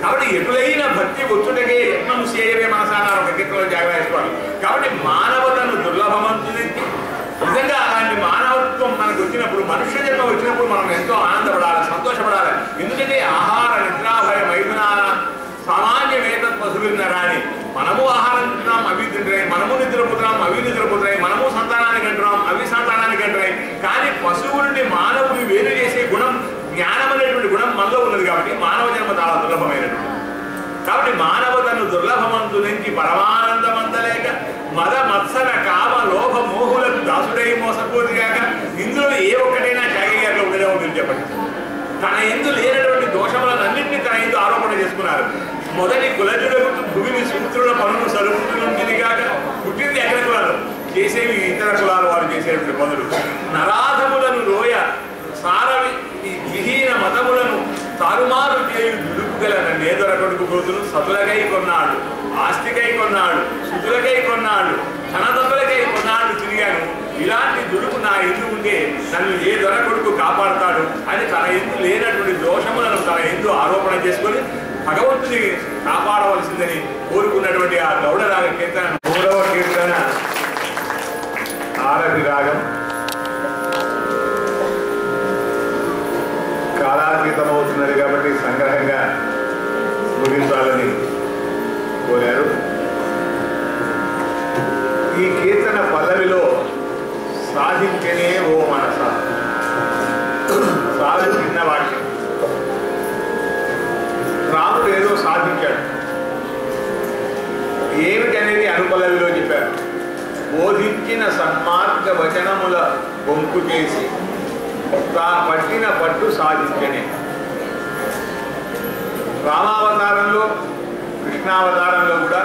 కాబట్టి ఎటులైన భక్తి ఒత్తుటకే యత్నం చేయవే మనసానారు ఒక కీర్తనలో జాగవేసుకోవాలి కాబట్టి మానవతను దుర్లభమంతుది నిజంగా అలాంటి మానవత్వం మనకు వచ్చినప్పుడు మనుష్య జన్మ వచ్చినప్పుడు మనం ఎంతో ఆనందపడాలి సంతోషపడాలి ఎందుకంటే ఆహార నిద్రాభయ మైథునాల సామాన్యమేత పశువున్నారని మనము ఆహారం తింటున్నాం అవి తింటున్నాయి మనము నిద్రపోతున్నాం అవి నిద్రపోతున్నాయి మనము సంతానానికి అంటున్నాం అవి సంతానానికి అంటున్నాయి కానీ పశువులని మానవుని వేరు చేసే గుణం జ్ఞానం అనేటువంటి గుణం మనలో ఉన్నది కాబట్టి మానవ జన్మ చాలా దుర్లభమైనటువంటి కాబట్టి మానవతను దుర్లభమంతు నుంచి పరమానందమంతలేక మద మత్సర కామ లోభ మోహులకు దాసుడై మోసపోతుగాక ఇందులో ఏ ఒక్కటైనా త్యాగయ్యాక ఉండదే ఉంటుంది చెప్పండి తన ఎందు లేనటువంటి దోషములన్నింటినీ తన ఎందు ఆరోపణ చేసుకున్నారు మొదటి కులజులకు భూమిని సూత్రుల పనులు సరుకుంటుంది కాక పుట్టింది ఎక్కడ కులాలు చేసేవి ఇతర కులాలు వారు చేసేటువంటి పనులు నరాధములను లోయ సార వి- విహీన మతములను తారుమారు చేయు దుడుకుగల నేదొర కొడుకు కోతులు సతులకై కొన్నాడు ఆస్తికై కొన్నాడు శుద్ధులకై కొన్నాడు ధనదొంగలకై కొన్నాడు తిరిగాను ఇలాంటి దుడుకు నా ఎందు ఉంటే నన్ను ఏ దొర కొడుకు కాపాడుతాడు అని తన ఎందు లేనటువంటి దోషములను తన ఎందు ఆరోపణ చేసుకొని భగవంతుని కాపాడవలసిందని కోరుకున్నటువంటి ఆ గౌడరాగ కీర్తన మూడవ కీర్తన ఆరవి రాగం కాలాతీతం అవుతున్నది కాబట్టి సంగ్రహంగా ముగించాలని కోరారు ఈ కీర్తన పల్లవిలో సాధించనే ఓ మనస చాలా చిన్న వాక్యం రాముడు ఏదో సాధించాడు ఏమిటనేది అనుపల్లవిలో చెప్పారు బోధించిన సన్మార్గ వచనముల బొంకు చేసి తా పట్టిన పట్టు సాధించనే రామావతారంలో కృష్ణావతారంలో కూడా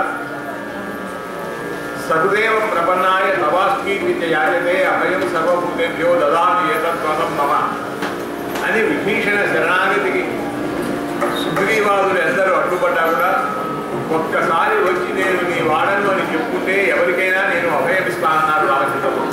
సహృదేవ ప్రపన్నాయ తవాస్మీకృత్య యాజతే అభయం సర్వభూతేభ్యో దదామి ఏతత్వతం మమ అని విభీషణ శరణాగతికి సుగ్రీవాదులు ఎందరూ అడ్డుపడ్డా కూడా ఒక్కసారి వచ్చి నేను నీ వాడను అని చెప్పుకుంటే ఎవరికైనా నేను అభయమిస్తానన్నారు రామచంద్రబాబు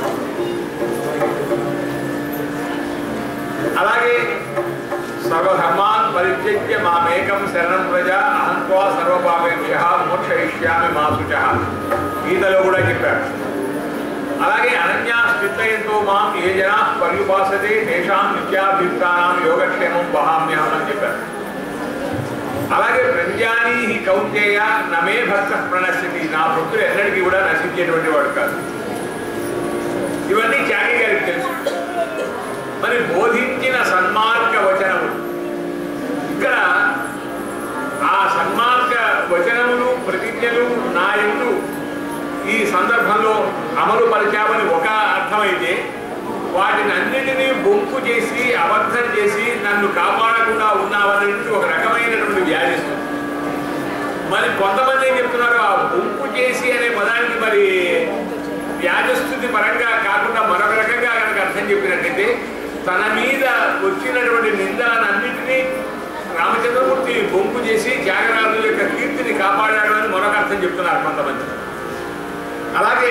అలాగే సర్వధర్మాన్ పరిత్యజ్య మామేకం శరణం ప్రజ అహంత్వా సర్వపాపేభ్య మోక్షయిష్యామి మా శుచ గీతలో కూడా చెప్పారు అలాగే అనన్యా స్థితయంతో మాం ఏ జనా పర్యుపాసతే తేషాం నిత్యాభియుక్తానాం యోగక్షేమం వహామ్యహం అని చెప్పారు అలాగే ప్రజ్ఞాని కౌంటేయ నమే భక్త ప్రణశ్యతి నా భక్తులు ఎన్నటికీ కూడా నశించేటువంటి వాడు కాదు ఇవన్నీ త్యాగి గారికి తెలుసు మరి బోధించిన సన్మార్గ వచనములు ఇక్కడ ఆ సన్మార్గ వచనములు ప్రతిజ్ఞలు నా ఎందు ఈ సందర్భంలో అమలు పరిచామని ఒక అర్థమైతే వాటిని అన్నిటినీ బొంకు చేసి అబద్ధం చేసి నన్ను కాపాడకుండా ఉన్నావనేది ఒక రకమైనటువంటి వ్యాధిస్తుంది మరి కొంతమంది ఏం చెప్తున్నారు ఆ బొంకు చేసి అనే పదానికి మరి వ్యాజస్థుతి పరంగా కాకుండా మరొక రకంగా కనుక అర్థం చెప్పినట్టయితే తన మీద వచ్చినటువంటి నిందలన్నింటినీ రామచంద్రమూర్తి బొంకు చేసి త్యాగరాజు యొక్క కీర్తిని కాపాడాడు అని మరొక అర్థం చెప్తున్నారు కొంతమంది అలాగే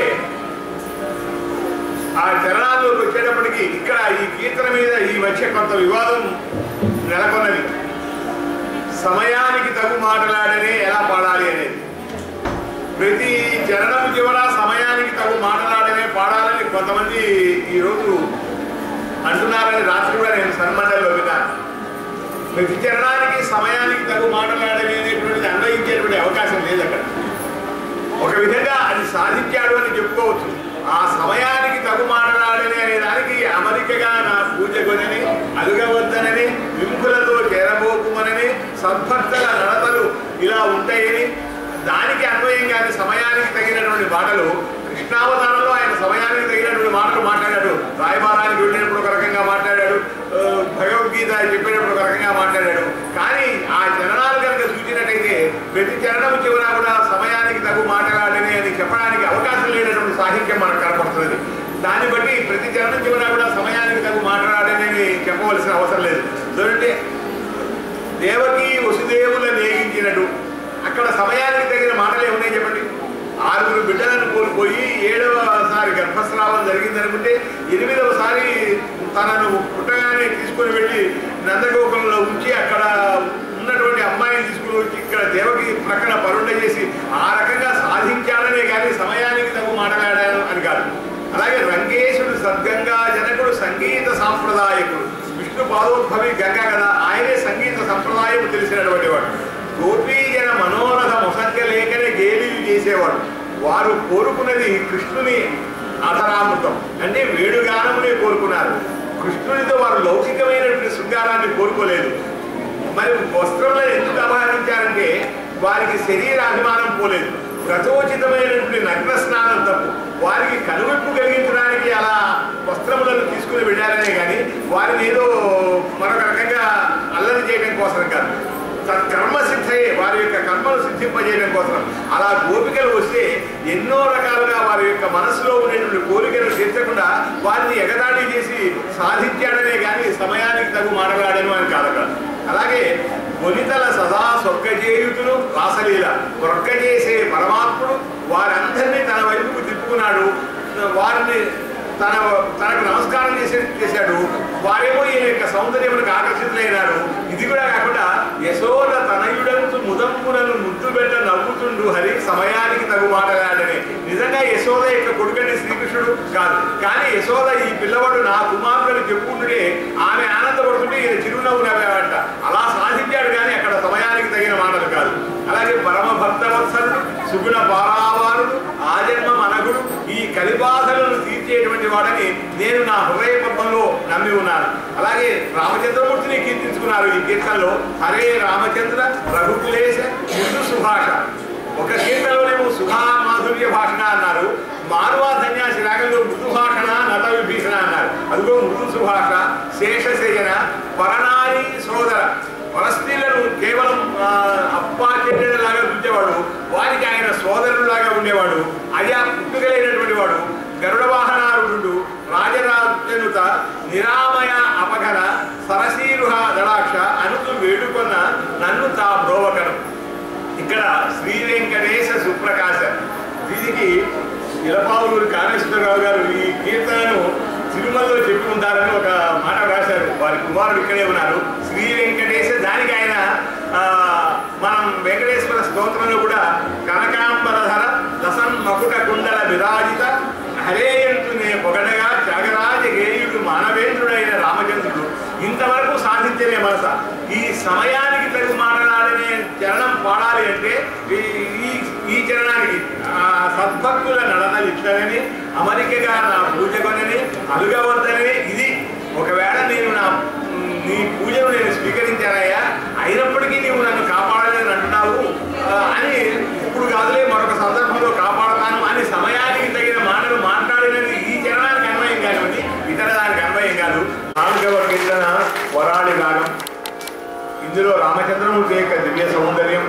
ఆ చరణాల్లోకి వచ్చేటప్పటికి ఇక్కడ ఈ కీర్తన మీద ఈ మధ్య కొంత వివాదం నెలకొన్నది సమయానికి తగు మాట్లాడనే ఎలా పాడాలి అనేది ప్రతి చరణం చివర సమయానికి తగు మాట్లాడనే పాడాలని కొంతమంది ఈరోజు అంటున్నారని రాత్రి కూడా నేను సన్మండలిలో విన్నాను ప్రతి చరణానికి సమయానికి తగు మాట్లాడని అనేటువంటిది అన్వయించేటువంటి అవకాశం లేదు అక్కడ ఒక విధంగా అది సాధించాడు అని చెప్పుకోవచ్చు ఆ సమయానికి తగు మాట్లాడని అనే దానికి అమరికగా నా పూజ కొనని అలుగవద్దనని విముఖులతో చేరబోకుమనని సద్భక్తుల నడతలు ఇలా ఉంటాయని దానికి అన్వయంగానే సమయానికి తగినటువంటి మాటలు కృష్ణావతారంలో ఆయన సమయానికి తగినటువంటి మాటలు మాట్లాడాడు రాయబారానికి వెళ్ళినప్పుడు ఒక రకంగా మాట్లాడాడు ఆ, భగవద్గీత చెప్పేటప్పుడు ఒక రకంగా మాట్లాడాడు కానీ ఆ చరణాలు కనుక చూసినట్టయితే ప్రతి చరణం చివర కూడా సమయానికి తగు మాట్లాడని అని చెప్పడానికి అవకాశం లేనటువంటి సాహిత్యం మనకు కనపడుతుంది దాన్ని బట్టి ప్రతి చరణం చివర కూడా సమయానికి తగు మాట్లాడని అని చెప్పవలసిన అవసరం లేదు చూడండి దేవకి వసుదేవుల నేగించినట్టు అక్కడ సమయానికి తగిన మాటలు ఏమున్నాయి చెప్పండి ఆరుగురు బిడ్డలను కోల్పోయి ఏడవసారి గర్భస్రావం జరిగిందనుకుంటే ఎనిమిదవసారి తనను పుట్టగానే తీసుకుని వెళ్ళి నందగోకులంలో ఉంచి అక్కడ ఉన్నటువంటి అమ్మాయిని తీసుకుని వచ్చి ఇక్కడ పక్కన పరుండ చేసి ఆ రకంగా సాధించాడనే కానీ సమయానికి తగు మాట్లాడాను అని కాదు అలాగే రంగేశుడు సద్గంగా జనకుడు సంగీత సాంప్రదాయకుడు విష్ణు పాదోద్భవి గంగ కదా ఆయనే సంగీత సంప్రదాయం తెలిసినటువంటి వాడు గోపీజన మనోరథ మొసంగ లేఖనే గేలిలు చేసేవాడు వారు కోరుకున్నది కృష్ణుని అధరామృతం అంటే వేణుగానమునే కోరుకున్నారు కృష్ణునితో వారు లౌకికమైనటువంటి శృంగారాన్ని కోరుకోలేదు మరి వస్త్రంలో ఎందుకు అపహరించారంటే వారికి శరీరాభిమానం పోలేదు రథోచితమైనటువంటి నగ్న స్నానం తప్పు వారికి కనువిప్పు కలిగించడానికి అలా వస్త్రములను తీసుకుని వెళ్ళారనే కానీ వారిని ఏదో మరొక రకంగా అల్లరి చేయడం కోసం కాదు కర్మ సిద్ధయే వారి యొక్క కర్మను సిద్ధింపజేయడం కోసం అలా గోపికలు వస్తే ఎన్నో రకాలుగా వారి యొక్క మనసులో ఉండేటువంటి కోరికలు తీర్చకుండా వారిని ఎగదాడి చేసి సాధించాడనే కానీ సమయానికి తగు మాటలాడను అని కాదు అక్కడ అలాగే కొనితల సదా సొక్కజేయుతులు రాసలీల కొరక్క చేసే పరమాత్ముడు వారందరినీ తన వైపుకు తిప్పుకున్నాడు వారిని తన తనకు నమస్కారం చేసే చేశాడు వారేమో ఈయన యొక్క సౌందర్యములకు ఆకర్షితులైనారు ఇది కూడా కాకుండా యశోద తనయుడంతు ముదంపులను ముద్దు పెట్ట నవ్వుతుండు హరి సమయానికి తగు మాటలాడని నిజంగా యశోద యొక్క కొడుకండి శ్రీకృష్ణుడు కాదు కానీ యశోద ఈ పిల్లవాడు నా కుమారుడు చెప్పుకుంటుంటే ఆమె ఆనందపడుతుంటే ఈయన చిరునవ్వు నవ్వాడంట అలా సాధించాడు కానీ అక్కడ సమయానికి తగిన మాటలు కాదు అలాగే పరమ భక్తవత్సలుడు సుగుణ పారావారుడు ఆజన్మ అనగుడు ఈ కలిబాధలను తీర్చేటువంటి వాడని నేను నా హృదయ పద్మంలో నమ్మి ఉన్నాను అలాగే రామచంద్రమూర్తిని కీర్తించుకున్నారు ఈ కీర్తనలో హరే రామచంద్ర రఘుకులేశ మృదు సుభాష ఒక కీర్తనలోనేమో సుధా మాధుర్య భాషణ అన్నారు మానవా సన్యాసి రాగంలో మృదు భాషణ నట విభీషణ అన్నారు అదిగో మృదు సుభాష శేషశయన పరనారి సోదర పరస్త్రీలను కేవలం ఆ, అప్పా చెల్లెలాగా ఉంచేవాడు వారికి ఆయన సోదరులాగా ఉండేవాడు అయా పుట్టుకలైనటువంటి వాడు గరుడ వాహనారుడు రాజరాజనుత నిరామయ అపగన సరసీరుహ దళాక్ష అనుకు వేడుకొన్న నన్ను తా బ్రోవకను ఇక్కడ శ్రీ వెంకటేశ సుప్రకాశ దీనికి ఇలపావులూరు కామేశ్వరరావు గారు ఈ కీర్తనను తిరుమలలో చెప్పి ఉంటారని ఒక మాట రాశారు వారి కుమారుడు ఇక్కడే ఉన్నారు శ్రీ వెంకటేశ దానికి ఆయన ఆ, మనం వెంకటేశ్వర స్తోత్రంలో కూడా కనకాంబరధర దసన్ మకుట కుండల విరాజిత హరేయంతు నే పొగడగా త్యాగరాజ గేయుడు మానవేంద్రుడైన రామచంద్రుడు ఇంతవరకు సాధించలే మనస ఈ సమయానికి తగు మాట్లాడనే చరణం పాడాలి అంటే ఈ- ఈ ఈ చరణానికి ఆ సద్భక్తుల నడతలు ఇట్లనని అమరికగా నా పూజ కొనని అలుగవద్దని ఇది ఒకవేళ నేను నా నీ పూజను నేను స్వీకరించానయ్యా అయినప్పటికీ నీవు నన్ను కాపాడలేదని అంటున్నావు ఆ, అని ఇప్పుడు కాదులే మరొక సందర్భంలో కాపాడతాను అని సమయానికి తగిన మాటలు మాట్లాడినది ఈ చరణానికి అన్వయం కానివ్వండి ఇతర దానికి అన్వయం కాదు నాలుగవ కీర్తన వరాళి రాగం ఇందులో రామచంద్రమూర్తి యొక్క దివ్య సౌందర్యం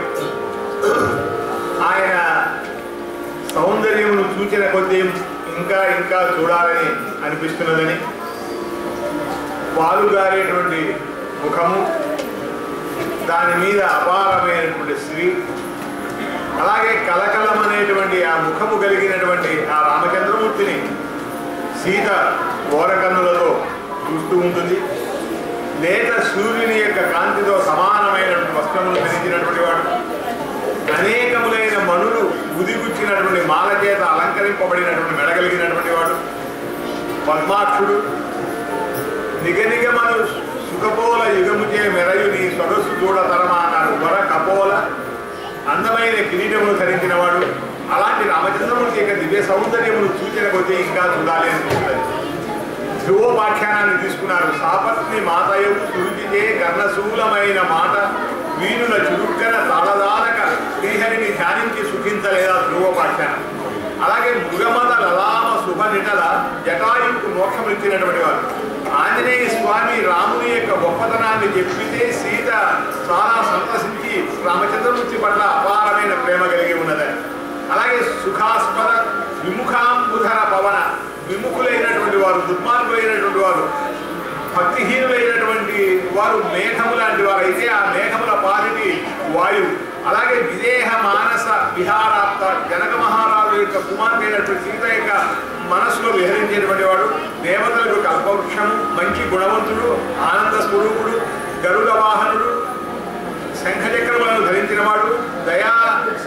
ఆయన సౌందర్యమును చూచిన కొద్దీ ఇంకా ఇంకా చూడాలని అనిపిస్తున్నదని పాలుగారేటువంటి ముఖము దాని మీద అపారమైనటువంటి శ్రీ అలాగే కలకలం అనేటువంటి ఆ ముఖము కలిగినటువంటి ఆ రామచంద్రమూర్తిని సీత ఓరకన్నులతో చూస్తూ ఉంటుంది లేత సూర్యుని యొక్క కాంతితో సమానమైనటువంటి వస్త్రములు ధరించినటువంటి వాడు అనేకములైన మనులు ఉదిగుచ్చినటువంటి మాల చేత అలంకరింపబడినటువంటి మెడగలిగినటువంటి వాడు పద్మాక్షుడు నిగనిగమను సుఖపోల యుగముచే మెరయు నీ సొగసు చూడతరమా అన్నారు వర కపోల అందమైన కిరీటమును ధరించిన వాడు అలాంటి రామచంద్రమూర్తి యొక్క దివ్య సౌందర్యమును సూచన కొద్దీ ఇంకా చూడాలి అనిపిస్తుంది ధ్రువోపాఖ్యానాన్ని తీసుకున్నారు సాపత్ని మాతయు సురుచిచే కర్ణశూలమైన మాట వీరుల చురుక్కన తాళదారక శ్రీహరిని ధ్యానించి సుఖించలేదా ధ్రువోపాఖ్యానం అలాగే మృగమద లలామ శుభ నిటల జటాయుకు మోక్షం ఇచ్చినటువంటి వారు ఆంజనేయ స్వామి రాముని యొక్క గొప్పతనాన్ని చెప్పితే సీత చాలా సంతసించి రామచంద్రమూర్తి పట్ల అపారమైన ప్రేమ కలిగి ఉన్నదని అలాగే సుఖాస్పద విముఖాంబుధర పవన విముఖులైనటువంటి వారు దుర్మార్గులైనటువంటి వారు భక్తిహీనులైనటువంటి వారు మేఘము లాంటి వారు అయితే ఆ మేఘముల పాలిటి వాయువు అలాగే విదేహ మానస విహారాప్త జనక మహారాజు యొక్క కుమార్తె అయినటువంటి సీత యొక్క మనసులో విహరించేటువంటి వాడు దేవతలకు కల్పవృక్షము మంచి గుణవంతుడు ఆనంద స్వరూపుడు గరుడ వాహనుడు శంఖచక్రములను ధరించిన వాడు దయా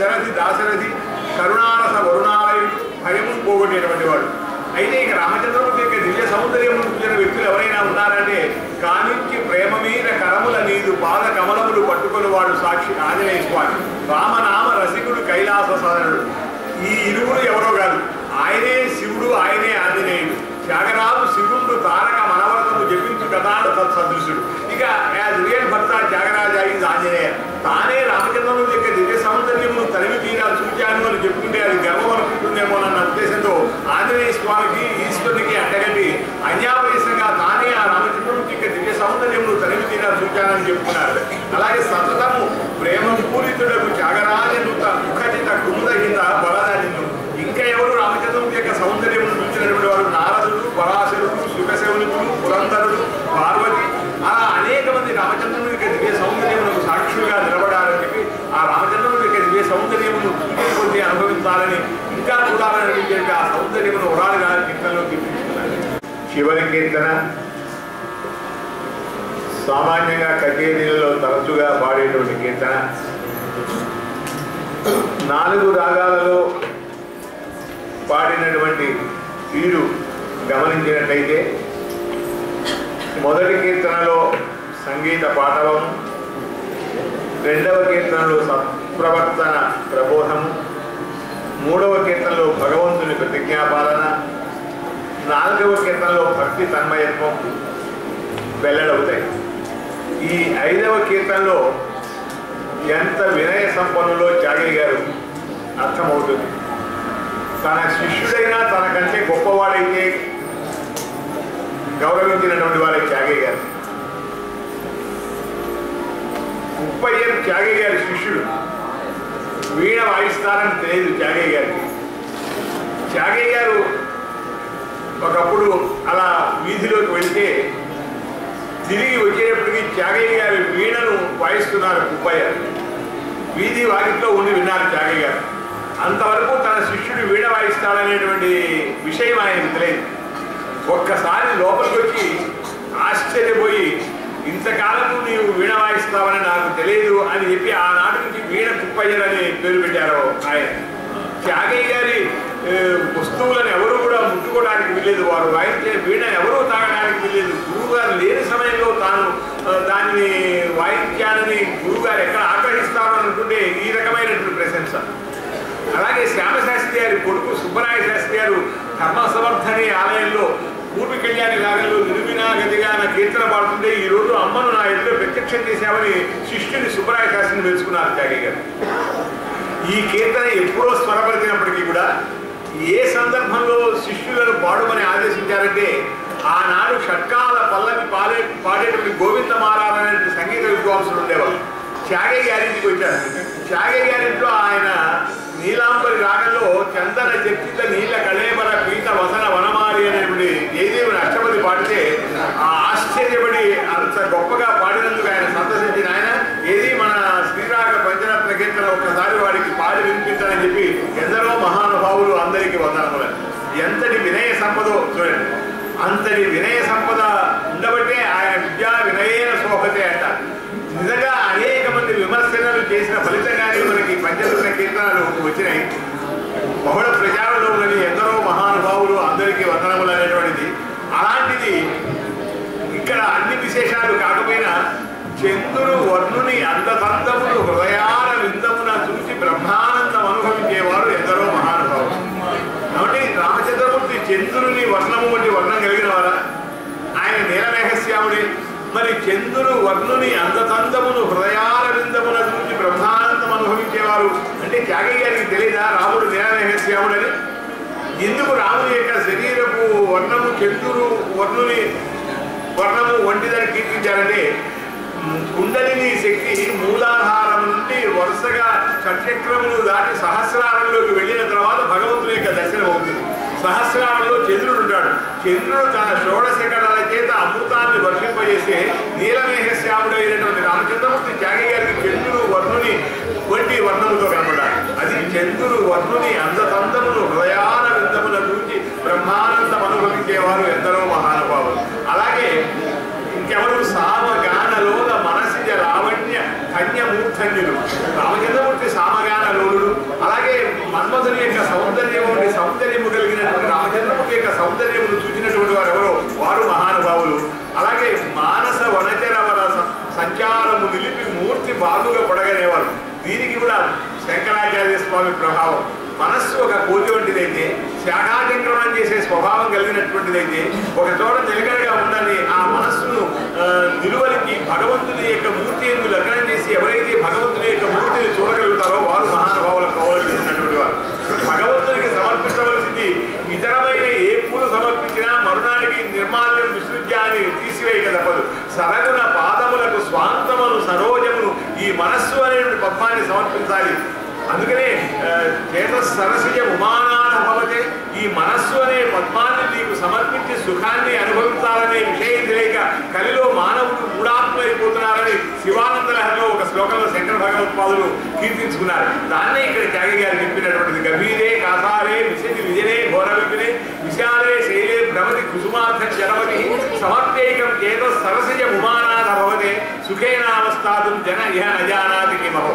దశరథి దాశరథి కరుణారస వరుణాలయుడు భయము పోగొట్టేటువంటి వాడు అయితే ఇక రామచంద్రమూర్తి యొక్క దివ్య సౌందర్యం చూసిన వ్యక్తులు ఎవరైనా ఉన్నారంటే కానించి ప్రేమ మీద కరముల నీదు పాద కమలములు పట్టుకొని వాడు సాక్షి ఆంజనేయ స్వామి రామనామ రసికుడు కైలాస సదనుడు ఈ ఇరువురు ఎవరో కాదు ఆయనే శివుడు ఆయనే ఆంజనేయుడు త్యాగరాజు శివుడు తారక మనవరతము జపించు కథాడు తత్సదృశుడు ఇక యాజ్ రియల్ భర్త త్యాగరాజ ఇది ఆంజనేయ తానే రామచంద్రమూర్తి యొక్క దివ్య సౌందర్యమును తనివి తీరా చూచాను అని చెప్పుకుంటే అది గర్వం అనుకుంటుందేమో అన్న ఉద్దేశంతో ఆంజనేయ స్వామికి ఈశ్వరునికి అంటగట్టి అన్యాపయసంగా తానే ఆ రామచంద్రమూర్తి యొక్క దివ్య సౌందర్యమును తనివి తీరా చూచానని చెప్పుకున్నారు అలాగే సతతము ప్రేమ పూరితుడకు త్యాగరాజనుత ముఖజిత కుముదహిత బలదానిను ఇంకా ఎవరు రామచంద్రమూర్తి యొక్క సౌందర్యమును చూసినటువంటి వారు నారదుడు పరాశరుడు సుఖశవునికుడు పురంధరుడు పార్వతి అలా అనేక మంది రామచంద్రుని యొక్క దివ్య సౌందర్యమునకు సాక్షులుగా నిలబడాలని చెప్పి ఆ రామచంద్రుని యొక్క దివ్య సౌందర్యమును చూసి అనుభవించాలని ఇంకా చూడాలని అనిపించే ఆ సౌందర్యమును ఉడాలుగా కీర్తనలో కీర్తించుకున్నారు చివరి కీర్తన సామాన్యంగా కచేరీలలో తరచుగా పాడేటువంటి కీర్తన నాలుగు రాగాలలో పాడినటువంటి తీరు గమనించినట్లయితే మొదటి కీర్తనలో సంగీత పాఠవం రెండవ కీర్తనలో సత్ప్రవర్తన ప్రబోధము మూడవ కీర్తనలో భగవంతుని ప్రతిజ్ఞాపాలన నాలుగవ కీర్తనలో భక్తి తన్మయత్వం వెల్లడవుతాయి ఈ ఐదవ కీర్తనలో ఎంత వినయ సంపన్నులో త్యాగి గారు అర్థమవుతుంది తన శిష్యుడైనా తనకంటే గొప్పవాడైతే గౌరవించినటువంటి వారే త్యాగయ్య గారు ముప్పయ్య త్యాగయ్య గారి శిష్యుడు వీణ వాయిస్తారని తెలియదు త్యాగయ్య గారికి త్యాగయ్య గారు ఒకప్పుడు అలా వీధిలోకి వెళ్తే తిరిగి వచ్చేటప్పటికి త్యాగయ్య గారి వీణను వాయిస్తున్నారు కుప్పయ్య వీధి వాకిట్లో ఉండి విన్నారు త్యాగయ్య గారు అంతవరకు తన శిష్యుడు వీణ వాయిస్తాడనేటువంటి విషయం ఆయనకు తెలియదు ఒక్కసారి లోపలికి వచ్చి ఆశ్చర్యపోయి ఇంతకాలము నీవు వీణ వాయిస్తావని నాకు తెలియదు అని చెప్పి ఆనాటి నుంచి వీణ కుప్పయ్యరని పేరు పెట్టారు ఆయన త్యాగయ్య గారి ఏ, వస్తువులను ఎవరు కూడా ముట్టుకోవడానికి వీలేదు వారు వాయించే వీణ ఎవరూ తాగడానికి వీలేదు గురువు గారు లేని సమయంలో తాను ఆ, దాన్ని వాయించాలని గురువు గారు ఎక్కడ ఆగ్రహిస్తారో అనుకుంటే ఈ రకమైనటువంటి ప్రశంస అలాగే శ్యామశాస్త్రి గారి కొడుకు సుబ్బరాయ శాస్త్రి గారు ధర్మసమర్థని ఆలయంలో పూర్వ కళ్యాణి రాగంలో నిర్వినాగతిగా నా కీర్తన పాడుతుంటే ఈ రోజు అమ్మను నా ఎదురు ప్రత్యక్షం చేశామని శిష్యుని సుబ్బరాయ శాస్త్రిని మెచ్చుకున్నారు త్యాగి గారు ఈ కీర్తన ఎప్పుడో స్వరపరిచినప్పటికీ కూడా ఏ సందర్భంలో శిష్యులను పాడమని ఆదేశించారంటే ఆనాడు షట్కాల పల్లవి పాడే పాడేటువంటి గోవింద మారాలనే సంగీత విద్వాంసులు ఉండేవారు త్యాగయ్య గారింటికి వచ్చారు త్యాగయ్య గారింట్లో ఆయన నీలాంబరి రాగంలో చందన చర్చిత నీల కళేబర పీత వసన వనమారి అనేటువంటి జయదేవుని అష్టపది పాడితే ఆ ఆశ్చర్యపడి అంత గొప్పగా పాడినందుకు ఆయన సంతోషించిన ఆయన ఏది మన శ్రీరాగ పంచరత్న కీర్తన ఒక్కసారి వాడికి పాడి వినిపించాలని చెప్పి ఎందరో మహానుభావులు అందరికీ వందనములు ఎంతటి వినయ సంపదో చూడండి అంతటి వినయ సంపద ఉండబట్టే ఆయన విద్యా వినయేన శోభతే అంటారు నిజంగా అనేక మంది విమర్శనలు చేసిన ఫలితంగానే మనకి పంచరత్న కీర్తనలు వచ్చినాయి బహుళ ప్రచారంలో ఉన్నది ఎందరో మహానుభావులు అందరికీ వందనములు అనేటువంటిది అలాంటిది ఇక్కడ అన్ని విశేషాలు కాకపోయినా చంద్రుడు వర్ణుని అందతంతమును హృదయాల విందమున చూసి బ్రహ్మానందం అనుభవించేవారు ఎందరో మహానుభావులు కాబట్టి రామచంద్రమూర్తి చంద్రుని వర్ణము వంటి వర్ణం కలిగిన వారా ఆయన నీలమేఘశ్యాముడే మరి చంద్రుడు వర్ణుని అందతందమును హృదయాల విందమున చూసి బ్రహ్మానందం అనుభవించేవారు అంటే త్యాగయ్య గారికి తెలియదా రాముడు నీలమేఘశ్యాముడని ఎందుకు రాముని యొక్క శరీరపు వర్ణము చంద్రుడు వర్ణుని వర్ణము వంటిదని కీర్తించారంటే మ్, కుండలిని శక్తి మూలాధారం నుండి వరుసగా షట్చక్రములు దాటి సహస్రారంలోకి వెళ్ళిన తర్వాత భగవంతుని యొక్క దర్శనం అవుతుంది సహస్రారంలో చంద్రుడు ఉంటాడు చంద్రుడు తన షోడశకళల చేత అమృతాన్ని వర్షింపజేస్తే నీలమేఘ శ్యాముడైనటువంటి రామచంద్రమూర్తి త్యాగయ్య గారికి చంద్రుడు వర్ణుని వంటి వర్ణముతో కనబడాలి అది చంద్రుడు వర్ణుని అందతందమును హృదయాన విందమున చూచి బ్రహ్మానందం అనుభవించేవారు ఎందరో మహానుభావులు అలాగే ఇంకెవరు సామగానలోల మనసిజ లావణ్య కన్యమూర్ధన్యులు రామచంద్రమూర్తి సామగాన లోలుడు సంచారము నిలిపి మూర్తి బాగుగా పొడగనేవారు దీనికి కూడా శంకరాచార్య స్వామి ప్రభావం మనస్సు ఒక కోతి వంటిదైతే శాఖాచక్రమణం చేసే స్వభావం కలిగినటువంటిదైతే ఒక చోట నిలకడగా ఉండాలి ఆ మనస్సును ఆ, నిలువలికి భగవంతుని యొక్క మూర్తి ఎందు లగ్నం చేసి ఎవరైతే భగవంతుని యొక్క మూర్తిని చూడగలుగుతారో వారు మహానుభావుల కవులు చేసినటువంటి వారు భగవంతునికి సమర్పించవలసింది ఇతరమైన ఏ పూలు సమర్పించినా మరునాటికి నిర్మాల్యం విశ్రుత్యాన్ని తీసివేయక తప్పదు సరగుణ పాదములకు స్వాంతమును సరోజమును ఈ మనస్సు అనేటువంటి పద్మాన్ని సమర్పించాలి అందుకనే ఆ, చేత సరసిజ ఉమానాన భవతే ఈ మనస్సు అనే పద్మాన్ని నీకు సమర్పించి సుఖాన్ని అనుభవించాలనే విషయం తెలియక కలిలో మానవుడు మూడాత్మైపోతున్నారని శివానంద లహరిలో ఒక శ్లోకంలో శంకర భగవత్పాదులు కీర్తించుకున్నారు దాన్నే ఇక్కడ త్యాగి గారు చెప్పినటువంటిది గభీరే కాసారే విశతి విజయనే ఘోర విపినే విశాలే శైలే భ్రమతి కుసుమార్థ జనమతి సమర్థైకం చేత సరసిజ ఉమానాన భవతే సుఖేనావస్థాతం జన ఇహ నజానాతి కిమహో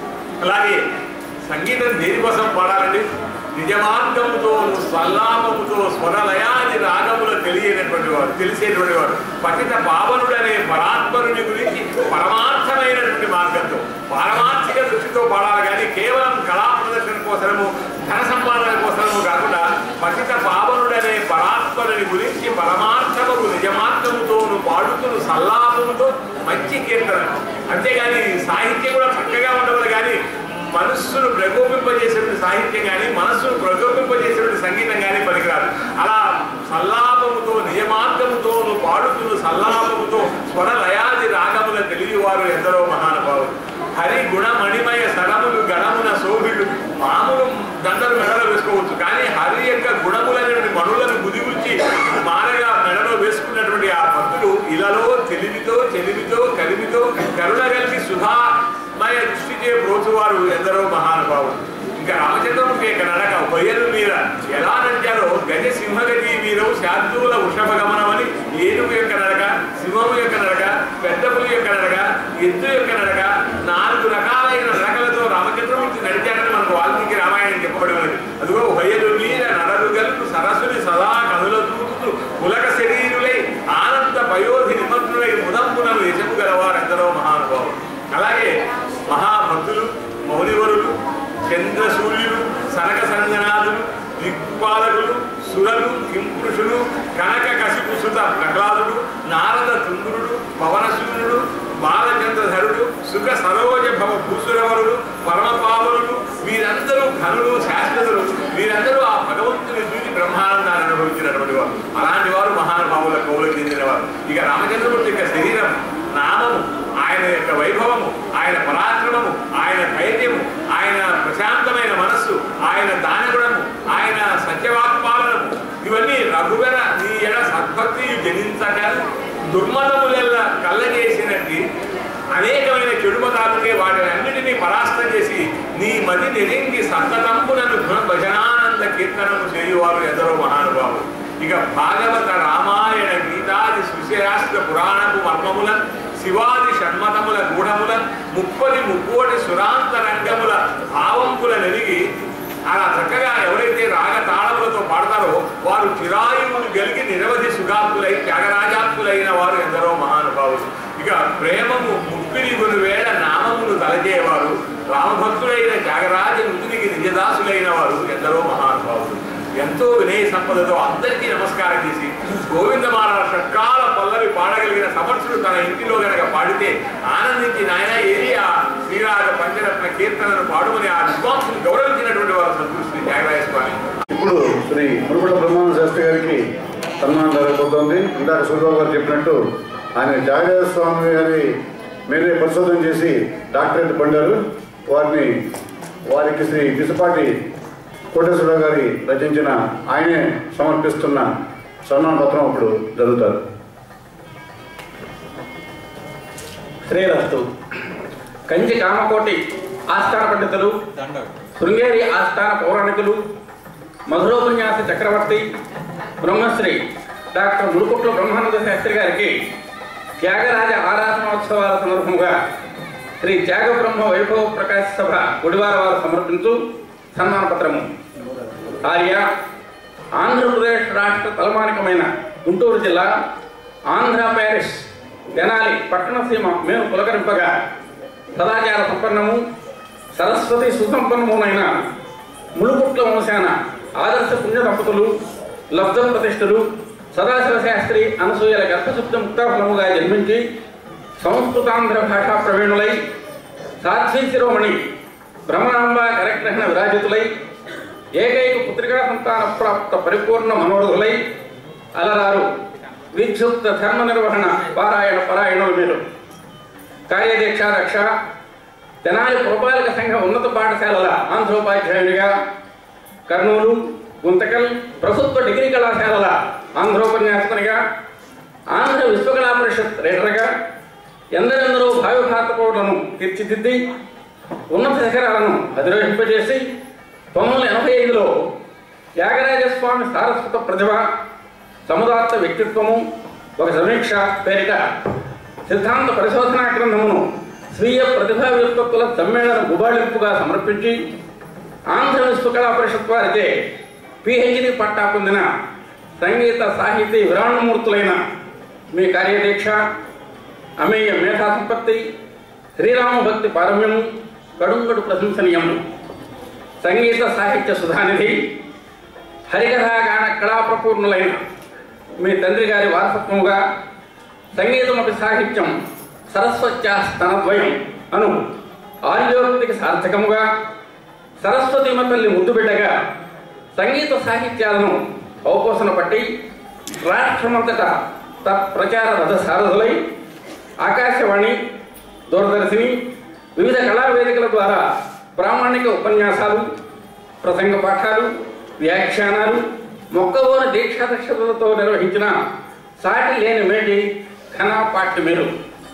అలాగే సంగీతం దేనికోసం పాడాలండి నిజమార్గముతో సల్లాపముతో స్వరలయాది రాగములు తెలియనటువంటి వారు తెలిసేటువంటి వారు పతిత పావనుడనే పరాత్మరుని గురించి పరమార్థమైనటువంటి మార్గంతో పారమార్థిక దృష్టితో పాడాలి కానీ కేవలం కళా ప్రదర్శన కోసము ధన సంపాదన కోసము కాకుండా పతిత పావనుడనే పరాత్మరుని గురించి పరమార్థముకు నిజమార్థముతోను పాడుతును సల్లాపముతో మంచి కీర్తన అంతేగాని సాహిత్యం కూడా చక్కగా ఉండవాలి కానీ మనస్సును ప్రకోపింపజేసేటువంటి సాహిత్యం కానీ మనస్సును ప్రకోపింపజేసేటువంటి సంగీతం కానీ పనికిరాదు అలా సల్లాపముతో నియమార్గముతో పాడుతున్న సల్లాపముతో స్వర లయాది రాగముల తెలియవారు ఎందరో మహానుభావులు హరి గుణ మణిమయ సరములు గణమున శోభిలు మామూలు దండలు మెడలో వేసుకోవచ్చు కానీ హరి యొక్క గుణములైనటువంటి మణులను గుదిగుచ్చి మానగా మెడలో వేసుకున్నటువంటి ఆ భక్తులు ఇలాలో తెలివితో చెలిమితో కలిమితో కరుణ కలిగి సుధా మయ దృష్టిచే బ్రోచువారు ఎందరో మహానుభావులు ఇంకా రామచంద్రమూర్తి యొక్క నడక బయలు మీర ఎలా నడిచారో గజ సింహగతి వీరం శాంతువుల వృషభ గమనమని ఏనుగు యొక్క నడక సింహము యొక్క నడక పెద్ద పులి యొక్క నడక ఎద్దు యొక్క నడక నాలుగు రకాలైన నడకలతో రామచంద్రమూర్తి నడిచారని మనకు వాల్మీకి రామాయణం చెప్పబడి ఉన్నది అదిగో బయలు మీర నడలు గలుపు సరస్సుని సదా కనుల తూపుతూ పులక శరీరులై ఆనంద పయోధి నిమగ్నులై ముదంపునను యశము గలవారెందరో మహానుభావులు అలాగే మహాభక్తులు మౌనివరులు చంద్రసూర్యులు సనక సంజనాదులు దిక్పాలకులు సురలు కింపురుషులు కనక కసిపుసుత ప్రహ్లాదుడు నారద తుంగురుడు పవనసూర్యుడు బాలచంద్రధరుడు సుఖ సరోజ భవ భూసురవరుడు పరమపావనుడు వీరందరూ ఘనులు శాశ్వతులు వీరందరూ ఆ భగవంతుని చూసి బ్రహ్మానందాన్ని అనుభవించినటువంటి వారు అలాంటి వారు మహానుభావుల కౌలకు చెందినవారు ఇక రామచంద్రమూర్తి యొక్క శరీరం నామము ఆయన యొక్క వైభవము ఆయన పరాక్రమము ఆయన ధైర్యము ఆయన ప్రశాంతమైన మనస్సు ఆయన దానగుణము ఆయన సత్యవాక్పాలనము ఇవన్నీ రఘువర నీ ఎడ సద్భక్తి జనించక దుర్మతములెల్ల కళ్ళజేసినట్టు అనేకమైన చెడుమతాలుంటే వాటిని అన్నిటినీ పరాస్తం చేసి నీ మది నిరింగి సంతతంపునను భజనానంద కీర్తనము చేయువారు ఎందరో మహానుభావులు ఇక భాగవత రామాయణ గీతాది సుశరాష్ట్ర పురాణపు మర్మముల శివాది షణ్మతముల గూఢముల ముప్పది ముక్కోటి సురాంత రంగముల భావంపుల నెరిగి అలా చక్కగా ఎవరైతే రాగ తాళములతో పాడతారో వారు చిరాయువులు గలిగి నిరవధి సుఖాత్తులై త్యాగరాజాత్తులైన వారు ఎందరో మహానుభావులు ఇక ప్రేమము ముక్కిడి గురు వేళ నామమును తలచేవారు రామభక్తులైన త్యాగరాజ మృతునికి నిజదాసులైన వారు ఎందరో మహానుభావులు ఎంతో వినయ సంపదతో అందరికీ నమస్కారం చేసి గోవిందమాల షట్కాల పల్లవి పాడగలిగిన సమర్థుడు తన ఇంటిలో గనక పాడితే ఆనందించి నాయన ఏది ఆ శ్రీరాగ పంచరత్న కీర్తనను పాడుమని ఆ విద్వాంసుని గౌరవించినటువంటి వారు సద్గురు శ్రీ త్యాగరాజ స్వామి ఇప్పుడు శ్రీ మురుగుల బ్రహ్మానంద శాస్త్రి గారికి సన్మానం జరగబోతోంది ఇందాక సూర్యబాబు గారు చెప్పినట్టు ఆయన త్యాగరాజ స్వామి గారి మీరే పరిశోధన చేసి డాక్టరేట్ పొందారు వారిని వారికి శ్రీ పిసపాటి కోటేశ్వరరావు గారి రచించిన ఆయనే సమర్పిస్తున్న సన్మాన పత్రం ఇప్పుడు జరుగుతారు శ్రీరస్తు కంచి కామకోటి ఆస్థాన పండితులు శృంగేరి ఆస్థాన పౌరాణికులు మధురోపన్యాస చక్రవర్తి బ్రహ్మశ్రీ డాక్టర్ మురుకుట్ల బ్రహ్మానంద శాస్త్రి గారికి త్యాగరాజ ఆరాధనోత్సవాల సందర్భంగా శ్రీ త్యాగ బ్రహ్మ వైభవ ప్రకాశ సభ గుడివార వారు సమర్పించు సన్మాన పత్రము ఆర్య ఆంధ్రప్రదేశ్ రాష్ట్ర తలమానికమైన గుంటూరు జిల్లా ఆంధ్ర ప్యారిస్ తెనాలి పట్టణ సీమ మేము పులకరింపగా సదాచార సంపన్నము సరస్వతి సుసంపన్నమునైన ములుపుట్ల వంశాన ఆదర్శ పుణ్య దంపతులు లబ్ధ ప్రతిష్ఠులు సదాశివ శాస్త్రి అనసూయల గర్భశుద్ధ ముక్తాఫలముగా జన్మించి సంస్కృతాంధ్ర భాషా ప్రవీణులై సాధ్వీ శిరోమణి బ్రహ్మనాంబ కరగ్రహణ విరాజితులై ఏకైక పుత్రికా సంతాన ప్రాప్త పరిపూర్ణ మనోరథులై అలరారు విక్షుప్త ధర్మ నిర్వహణ పారాయణ పరాయణులు మీరు కార్యదీక్ష రక్ష తెనాలి పురపాలక సంఘ ఉన్నత పాఠశాలల ఆంధ్రోపాధ్యాయునిగా కర్నూలు గుంతకల్ ప్రభుత్వ డిగ్రీ కళాశాలల ఆంధ్రోపన్యాసకునిగా ఆంధ్ర విశ్వకళా పరిషత్ రేటర్గా ఎందరెందరో భావి భారత పౌరులను తీర్చిదిద్ది ఉన్నత శిఖరాలను అధిరోహింపజేసి పంతొమ్మిది వందల ఎనభై ఐదులో త్యాగరాజస్వామి సారస్వత ప్రతిభ సముదాత్త వ్యక్తిత్వము ఒక సమీక్ష పేరిట సిద్ధాంత పరిశోధనా గ్రంథమును స్వీయ ప్రతిభా వ్యుత్పత్తుల సమ్మేళన గుబాళింపుగా సమర్పించి ఆంధ్ర విశ్వకళా పరిషత్ వారిచే పిహెచ్డి పట్టా పొందిన సంగీత సాహితీ విరాణమూర్తులైన మీ కార్యదీక్ష అమేయ మేధా సంపత్తి శ్రీరామ భక్తి పారమ్యము కడుంగడు ప్రశంసనీయము సంగీత సాహిత్య సుధానిధి హరికథాగాన కళాప్రపూర్ణులైన మీ తండ్రి గారి వారసత్వముగా సంగీతమపి సాహిత్యం సరస్వత్యా స్తనద్వయం అను ఆర్యోక్తికి సార్థకముగా సరస్వతీమ తల్లి ముద్దుబిడ్డగా సంగీత సాహిత్యాలను అవపోసన పట్టి రాష్ట్రమంతటా తత్ప్రచార రథ సారథులై ఆకాశవాణి దూరదర్శిని వివిధ కళా వేదికల ద్వారా ప్రామాణిక ఉపన్యాసాలు ప్రసంగ పాఠాలు వ్యాఖ్యానాలు మొక్కవోని దీక్షాదక్షతలతో నిర్వహించిన సాటి లేని మేటి ఘనపాటి మీరు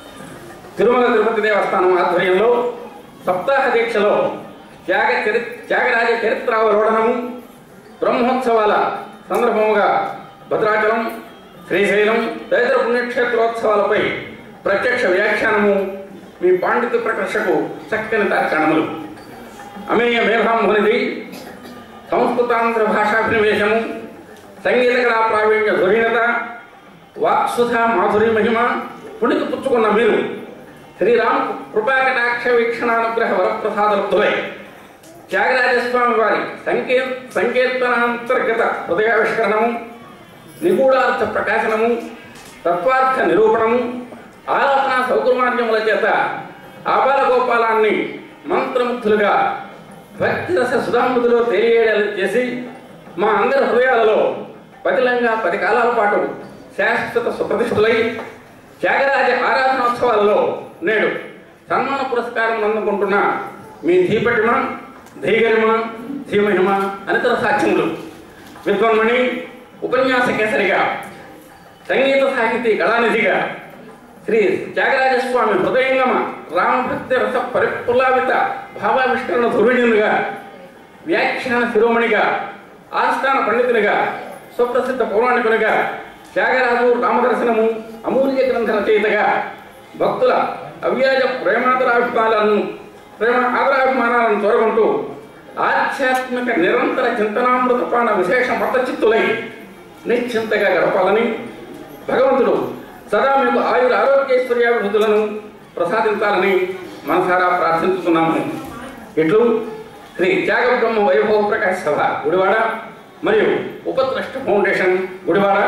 తిరుమల తిరుపతి దేవస్థానం ఆధ్వర్యంలో సప్తాహ దీక్షలో త్యాగ చరి త్యాగరాజ చరిత్రావరోధనము బ్రహ్మోత్సవాల సందర్భముగా భద్రాచలం శ్రీశైలం తదితర పుణ్యక్షేత్రోత్సవాలపై ప్రత్యక్ష వ్యాఖ్యానము మీ పాండిత్య ప్రకర్షకు చక్కని తార్కాణములు అమేయ మేధాంభునిది సంస్కృతాంధ్ర భాషాభినివేశము సంగీత కళా ప్రావీణ్య ధురీణత వాక్సుధ మాధురి మహిమ పుణికి పుచ్చుకున్న మీరు శ్రీరామ్ కృపాకటాక్ష వీక్షణానుగ్రహ వరప్రసాదలబ్ధులై త్యాగరాజస్వామి వారి సంకే సంకీర్తనాంతర్గత హృదయావిష్కరణము నిగూఢార్థ ప్రకాశనము తత్వార్థ నిరూపణము ఆలోచన సౌకుమార్యముల చేత ఆపాల గోపాలాన్ని మంత్రముగ్ధులుగా భక్తిరస సుధామృతిలో తెలియడం చేసి మా అందరి హృదయాలలో పతిలంగా పది కాలాల పాటు శాశ్వత సుప్రతిష్ఠులై త్యాగరాజ ఆరాధనోత్సవాలలో నేడు సన్మాన పురస్కారం అందుకుంటున్న మీ ధీపటిమ ధీగరిమ ధీమహిమ అనితర సాక్ష్యములు విద్వన్మణి ఉపన్యాస కేసరిగా సంగీత సాహితీ కళానిధిగా శ్రీ త్యాగరాజస్వామి హృదయంగమ రామభక్తి రస పరిప్లావిత భావావిష్కరణ ధురుణ్యునిగా వ్యాఖ్యాన శిరోమణిగా ఆస్థాన పండితునిగా సుప్రసిద్ధ పౌరాణికునిగా త్యాగరాజు రామదర్శనము అమూల్య గ్రంథ రచయితగా భక్తుల అవ్యాజ ప్రేమాదరాభిమానాలను ప్రేమ ఆదరాభిమానాలను తొరగొంటూ ఆధ్యాత్మిక నిరంతర చింతనామృతపాన విశేష మతచిత్తులై నిశ్చింతగా గడపాలని భగవంతుడు సదా మీకు ఆయుర ఆరోగ్యైశ్వర్యాభివృద్ధులను ప్రసాదించాలని మనసారా ప్రార్థించుతున్నాము ఇట్లు శ్రీ త్యాగ బ్రహ్మ వైభవ ప్రకాశ్ సభ గుడివాడ మరియు ఉపద్రష్ట ఫౌండేషన్ గుడివాడ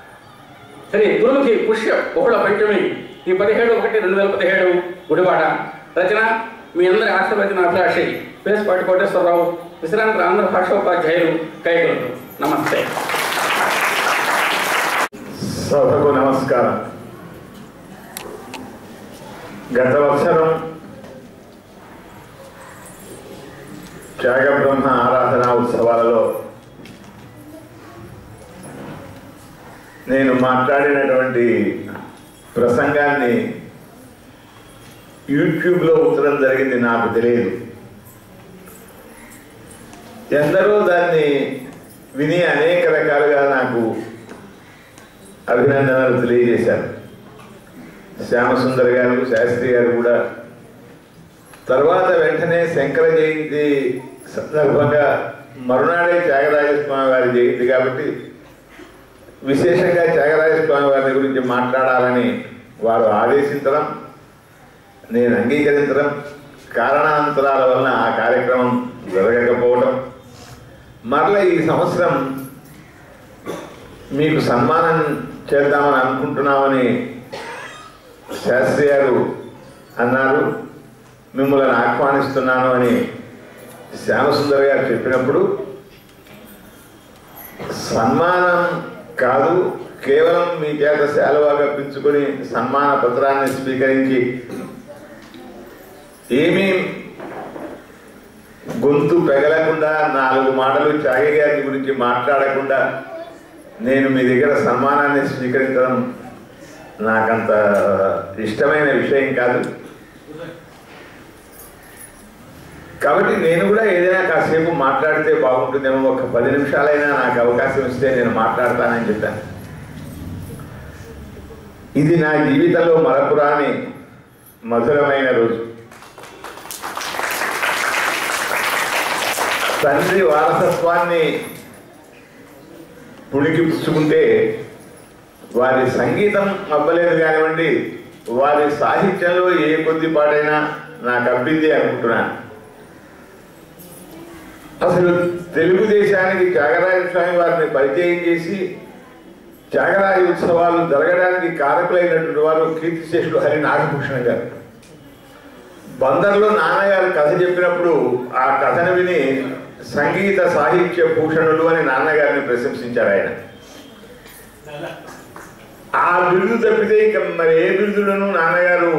శ్రీ గురుముఖి పుష్య బహుళ పంచమి ఈ పదిహేడు ఒకటి రెండు వేల పదిహేడు గుడివాడ రచన మీ అందరి ఆశీర్వచన అభిలాషి పేసుపాటి కోటేశ్వరరావు విశ్రాంత ఆంధ్ర భాషోపాధ్యాయులు కైగొల్లు నమస్తే సభకు నమస్కారం గత సంవత్సరం త్యాగ బ్రహ్మ ఆరాధన ఉత్సవాలలో నేను మాట్లాడినటువంటి ప్రసంగాన్ని యూట్యూబ్లో ఉంచడం జరిగింది నాకు తెలియదు ఎందరో దాన్ని విని అనేక రకాలుగా నాకు అభినందనలు తెలియజేశారు శ్యామసుందర్ గారు శాస్త్రి గారు కూడా తర్వాత వెంటనే శంకర జయంతి సందర్భంగా మరునాడే త్యాగరాజస్వామి వారి జయంతి కాబట్టి విశేషంగా త్యాగరాజస్వామి వారి గురించి మాట్లాడాలని వారు ఆదేశించడం నేను అంగీకరించడం కారణాంతరాల వలన ఆ కార్యక్రమం జరగకపోవడం మరలా ఈ సంవత్సరం మీకు సన్మానం చేద్దామని అనుకుంటున్నామని శాస్త్రి గారు అన్నారు మిమ్మల్ని ఆహ్వానిస్తున్నాను అని శ్యామసుందర్ గారు చెప్పినప్పుడు సన్మానం కాదు కేవలం మీ చేత శాలువా కప్పించుకొని సన్మాన పత్రాన్ని స్వీకరించి ఏమీ గొంతు పెగలకుండా నాలుగు మాటలు చాగే గారి గురించి మాట్లాడకుండా నేను మీ దగ్గర సన్మానాన్ని స్వీకరించడం నాకంత ఇష్టమైన విషయం కాదు కాబట్టి నేను కూడా ఏదైనా కాసేపు మాట్లాడితే బాగుంటుందేమో ఒక పది నిమిషాలైనా నాకు అవకాశం ఇస్తే నేను మాట్లాడతానని చెప్పాను ఇది నా జీవితంలో మరపురాని మధురమైన రోజు తండ్రి వారసత్వాన్ని పుణికి పుచ్చుకుంటే వారి సంగీతం అవ్వలేదు కానివ్వండి వారి సాహిత్యంలో ఏ కొద్దిపాటైనా నాకు అబ్బింది అనుకుంటున్నాను అసలు తెలుగుదేశానికి త్యాగరాజ స్వామి వారిని పరిచయం చేసి త్యాగరాజ ఉత్సవాలు జరగడానికి కారకులైనటువంటి వారు కీర్తిశేషుడు హరి నాగభూషణ గారు బందర్లో నాన్నగారు కథ చెప్పినప్పుడు ఆ కథను విని సంగీత సాహిత్య భూషణులు అని నాన్నగారిని ప్రశంసించారు ఆయన ఆ బిరుదు తప్పితే ఇక మరి ఏ బిరుదులను నాన్నగారు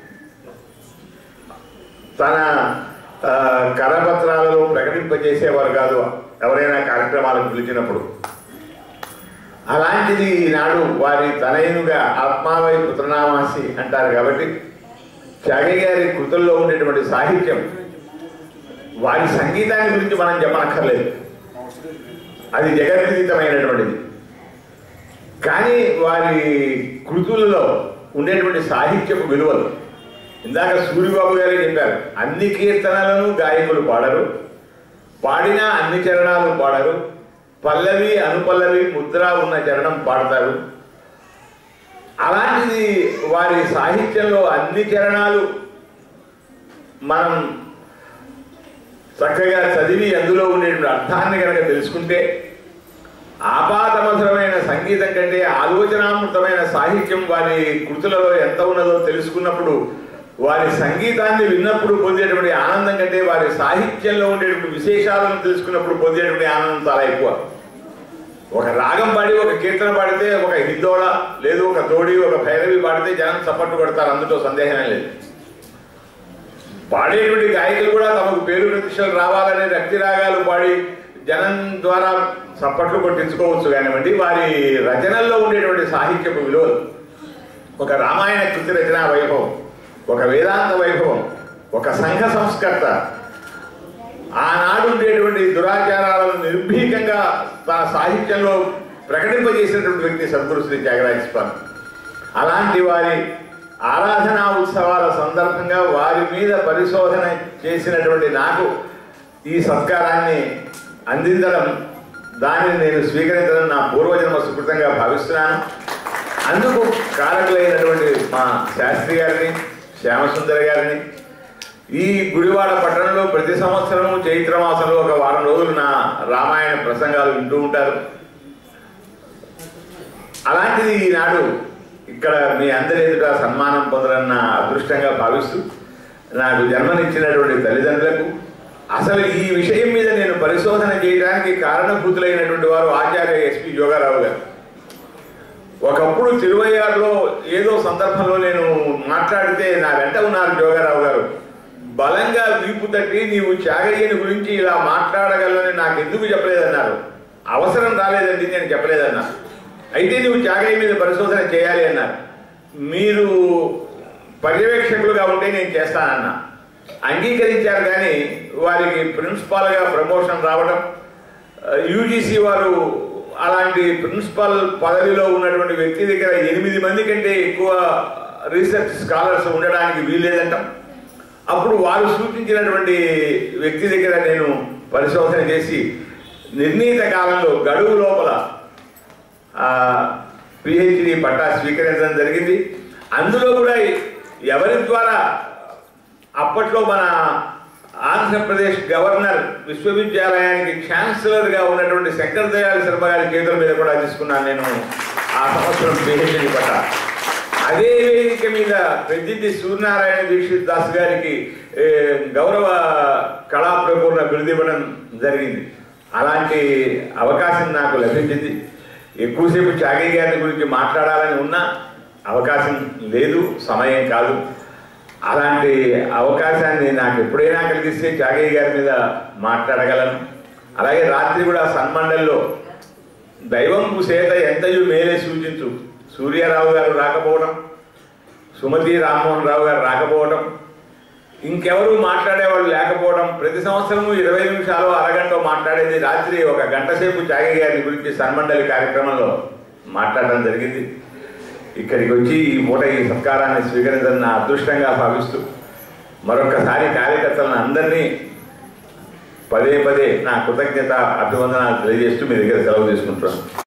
తన ఆ, కరపత్రాలలో ప్రకటింపజేసేవారు కాదు ఎవరైనా కార్యక్రమాలకు పిలిచినప్పుడు అలాంటిది ఈనాడు వారి తనయునుగా ఆత్మావై పుత్రనామాసి అంటారు కాబట్టి త్యాగయ్య గారి కృతుల్లో ఉండేటువంటి సాహిత్యం వారి సంగీతాన్ని గురించి మనం చెప్పనక్కర్లేదు అది జగద్విదితమైనటువంటిది కానీ వారి కృతులలో ఉండేటువంటి సాహిత్యపు విలువలు ఇందాక సూర్యబాబు గారే చెప్పారు అన్ని కీర్తనలను గాయకులు పాడరు పాడిన అన్ని చరణాలు పాడరు పల్లవి అనుపల్లవి ముద్ర ఉన్న చరణం పాడతారు అలాంటిది వారి సాహిత్యంలో అన్ని చరణాలు మనం చక్కగా చదివి అందులో ఉండేటువంటి అర్థాన్ని కనుక తెలుసుకుంటే ఆపాతమధురమైన సంగీతం కంటే ఆలోచనామృతమైన సాహిత్యం వారి కృతులలో ఎంత ఉన్నదో తెలుసుకున్నప్పుడు వారి సంగీతాన్ని విన్నప్పుడు పొందేటువంటి ఆనందం కంటే వారి సాహిత్యంలో ఉండేటువంటి విశేషాలను తెలుసుకున్నప్పుడు పొందేటువంటి ఆనందం చాలా ఎక్కువ ఒక రాగం పాడి ఒక కీర్తన పాడితే ఒక హిద్దోళ లేదు ఒక తోడి ఒక భైరవి పాడితే జనం చప్పట్లు కొడతారు అందులో సందేహం లేదు పాడేటువంటి గాయకులు కూడా తమకు పేరు ప్రతిష్టలు రావాలనే రక్తి రాగాలు పాడి జనం ద్వారా చప్పట్లు కొట్టించుకోవచ్చు కానివ్వండి వారి రచనల్లో ఉండేటువంటి సాహిత్యపు విలువలు ఒక రామాయణ కృతి రచనా వైభవం ఒక వేదాంత వైభవం ఒక సంఘ సంస్కర్త ఆనాడు ఉండేటువంటి దురాచారాలను నిర్భీకంగా తన సాహిత్యంలో ప్రకటింపజేసినటువంటి వ్యక్తి సద్గురు శ్రీ త్యాగరాజ స్వామి అలాంటి వారి ఆరాధనా ఉత్సవాల సందర్భంగా వారి మీద పరిశోధన చేసినటువంటి నాకు ఈ సత్కారాన్ని అందించడం దానిని నేను స్వీకరించడం నా పూర్వజన్మ సుకృతంగా భావిస్తున్నాను అందుకు కారకులైనటువంటి మా శాస్త్రి గారిని శ్యామసుందర్ గారిని ఈ గుడివాడ పట్టణంలో ప్రతి సంవత్సరము చైత్ర మాసంలో ఒక వారం రోజులు నా రామాయణ ప్రసంగాలు వింటూ ఉంటారు అలాంటిది ఈనాడు ఇక్కడ మీ అందరి ఎదుట సన్మానం పొందరన్న అదృష్టంగా భావిస్తూ నాకు జన్మనిచ్చినటువంటి తల్లిదండ్రులకు అసలు ఈ విషయం మీద నేను పరిశోధన చేయడానికి కారణభూతులైనటువంటి వారు ఆచార్య ఎస్పి జోగారావు గారు ఒకప్పుడు తిరువయ్యారులో ఏదో సందర్భంలో నేను మాట్లాడితే నా వెంట ఉన్నారు జోగారావు గారు బలంగా వీపు తట్టి నీవు త్యాగయ్యని గురించి ఇలా మాట్లాడగలని నాకు ఎందుకు చెప్పలేదన్నారు అవసరం రాలేదండి నేను చెప్పలేదన్నా అయితే నువ్వు త్యాగయ్య మీద పరిశోధన చేయాలి అన్నారు మీరు పర్యవేక్షకులుగా ఉంటే నేను చేస్తానన్నా అంగీకరించారు కానీ వారికి ప్రిన్సిపాల్గా ప్రమోషన్ రావడం యూజీసీ వారు అలాంటి ప్రిన్సిపల్ పదవిలో ఉన్నటువంటి వ్యక్తి దగ్గర ఎనిమిది మంది కంటే ఎక్కువ రీసెర్చ్ స్కాలర్స్ ఉండడానికి వీల్లేదంటాం అప్పుడు వారు సూచించినటువంటి వ్యక్తి దగ్గర నేను పరిశోధన చేసి నిర్ణీత కాలంలో గడువు లోపల పిహెచ్డి పట్టా స్వీకరించడం జరిగింది అందులో కూడా ఎవరి ద్వారా అప్పట్లో మన ఆంధ్రప్రదేశ్ గవర్నర్ విశ్వవిద్యాలయానికి ఛాన్సలర్గా ఉన్నటువంటి శంకర్ దయాళ్ శర్మ గారి చేతుల మీద కూడా తీసుకున్నాను నేను ఆ సంవత్సరం పిహెచ్డి పట్ట అదే వేదిక మీద పెద్దింటి సూర్యనారాయణ దీక్షిత్ దాస్ గారికి ఏ, గౌరవ కళా ప్రపూర్ణ బిరుదు ఇవ్వడం జరిగింది అలాంటి అవకాశం నాకు లభించింది ఎక్కువసేపు చాగయ్య గారి గురించి మాట్లాడాలని ఉన్నా అవకాశం లేదు సమయం కాదు అలాంటి అవకాశాన్ని నాకు ఎప్పుడైనా కలిగిస్తే చాగయ్య గారి మీద మాట్లాడగలను అలాగే రాత్రి కూడా సన్మండల్లో దైవం సేత ఎంతయు మేలే సూచించు సూర్యారావు గారు రాకపోవడం సుమతి రామ్మోహన్ రావు గారు రాకపోవడం ఇంకెవరు మాట్లాడేవాళ్ళు లేకపోవడం ప్రతి సంవత్సరము ఇరవై నిమిషాలు అరగంట మాట్లాడేది రాత్రి ఒక గంట సేపు చాగి గారి గురించి సన్మండలి కార్యక్రమంలో మాట్లాడడం జరిగింది ఇక్కడికి వచ్చి ఈ పూట ఈ సత్కారాన్ని స్వీకరించడం నా అదృష్టంగా భావిస్తూ మరొకసారి కార్యకర్తలను అందరినీ పదే పదే నా కృతజ్ఞత అభివందనాలు తెలియజేస్తూ మీ దగ్గర సెలవు తీసుకుంటున్నాను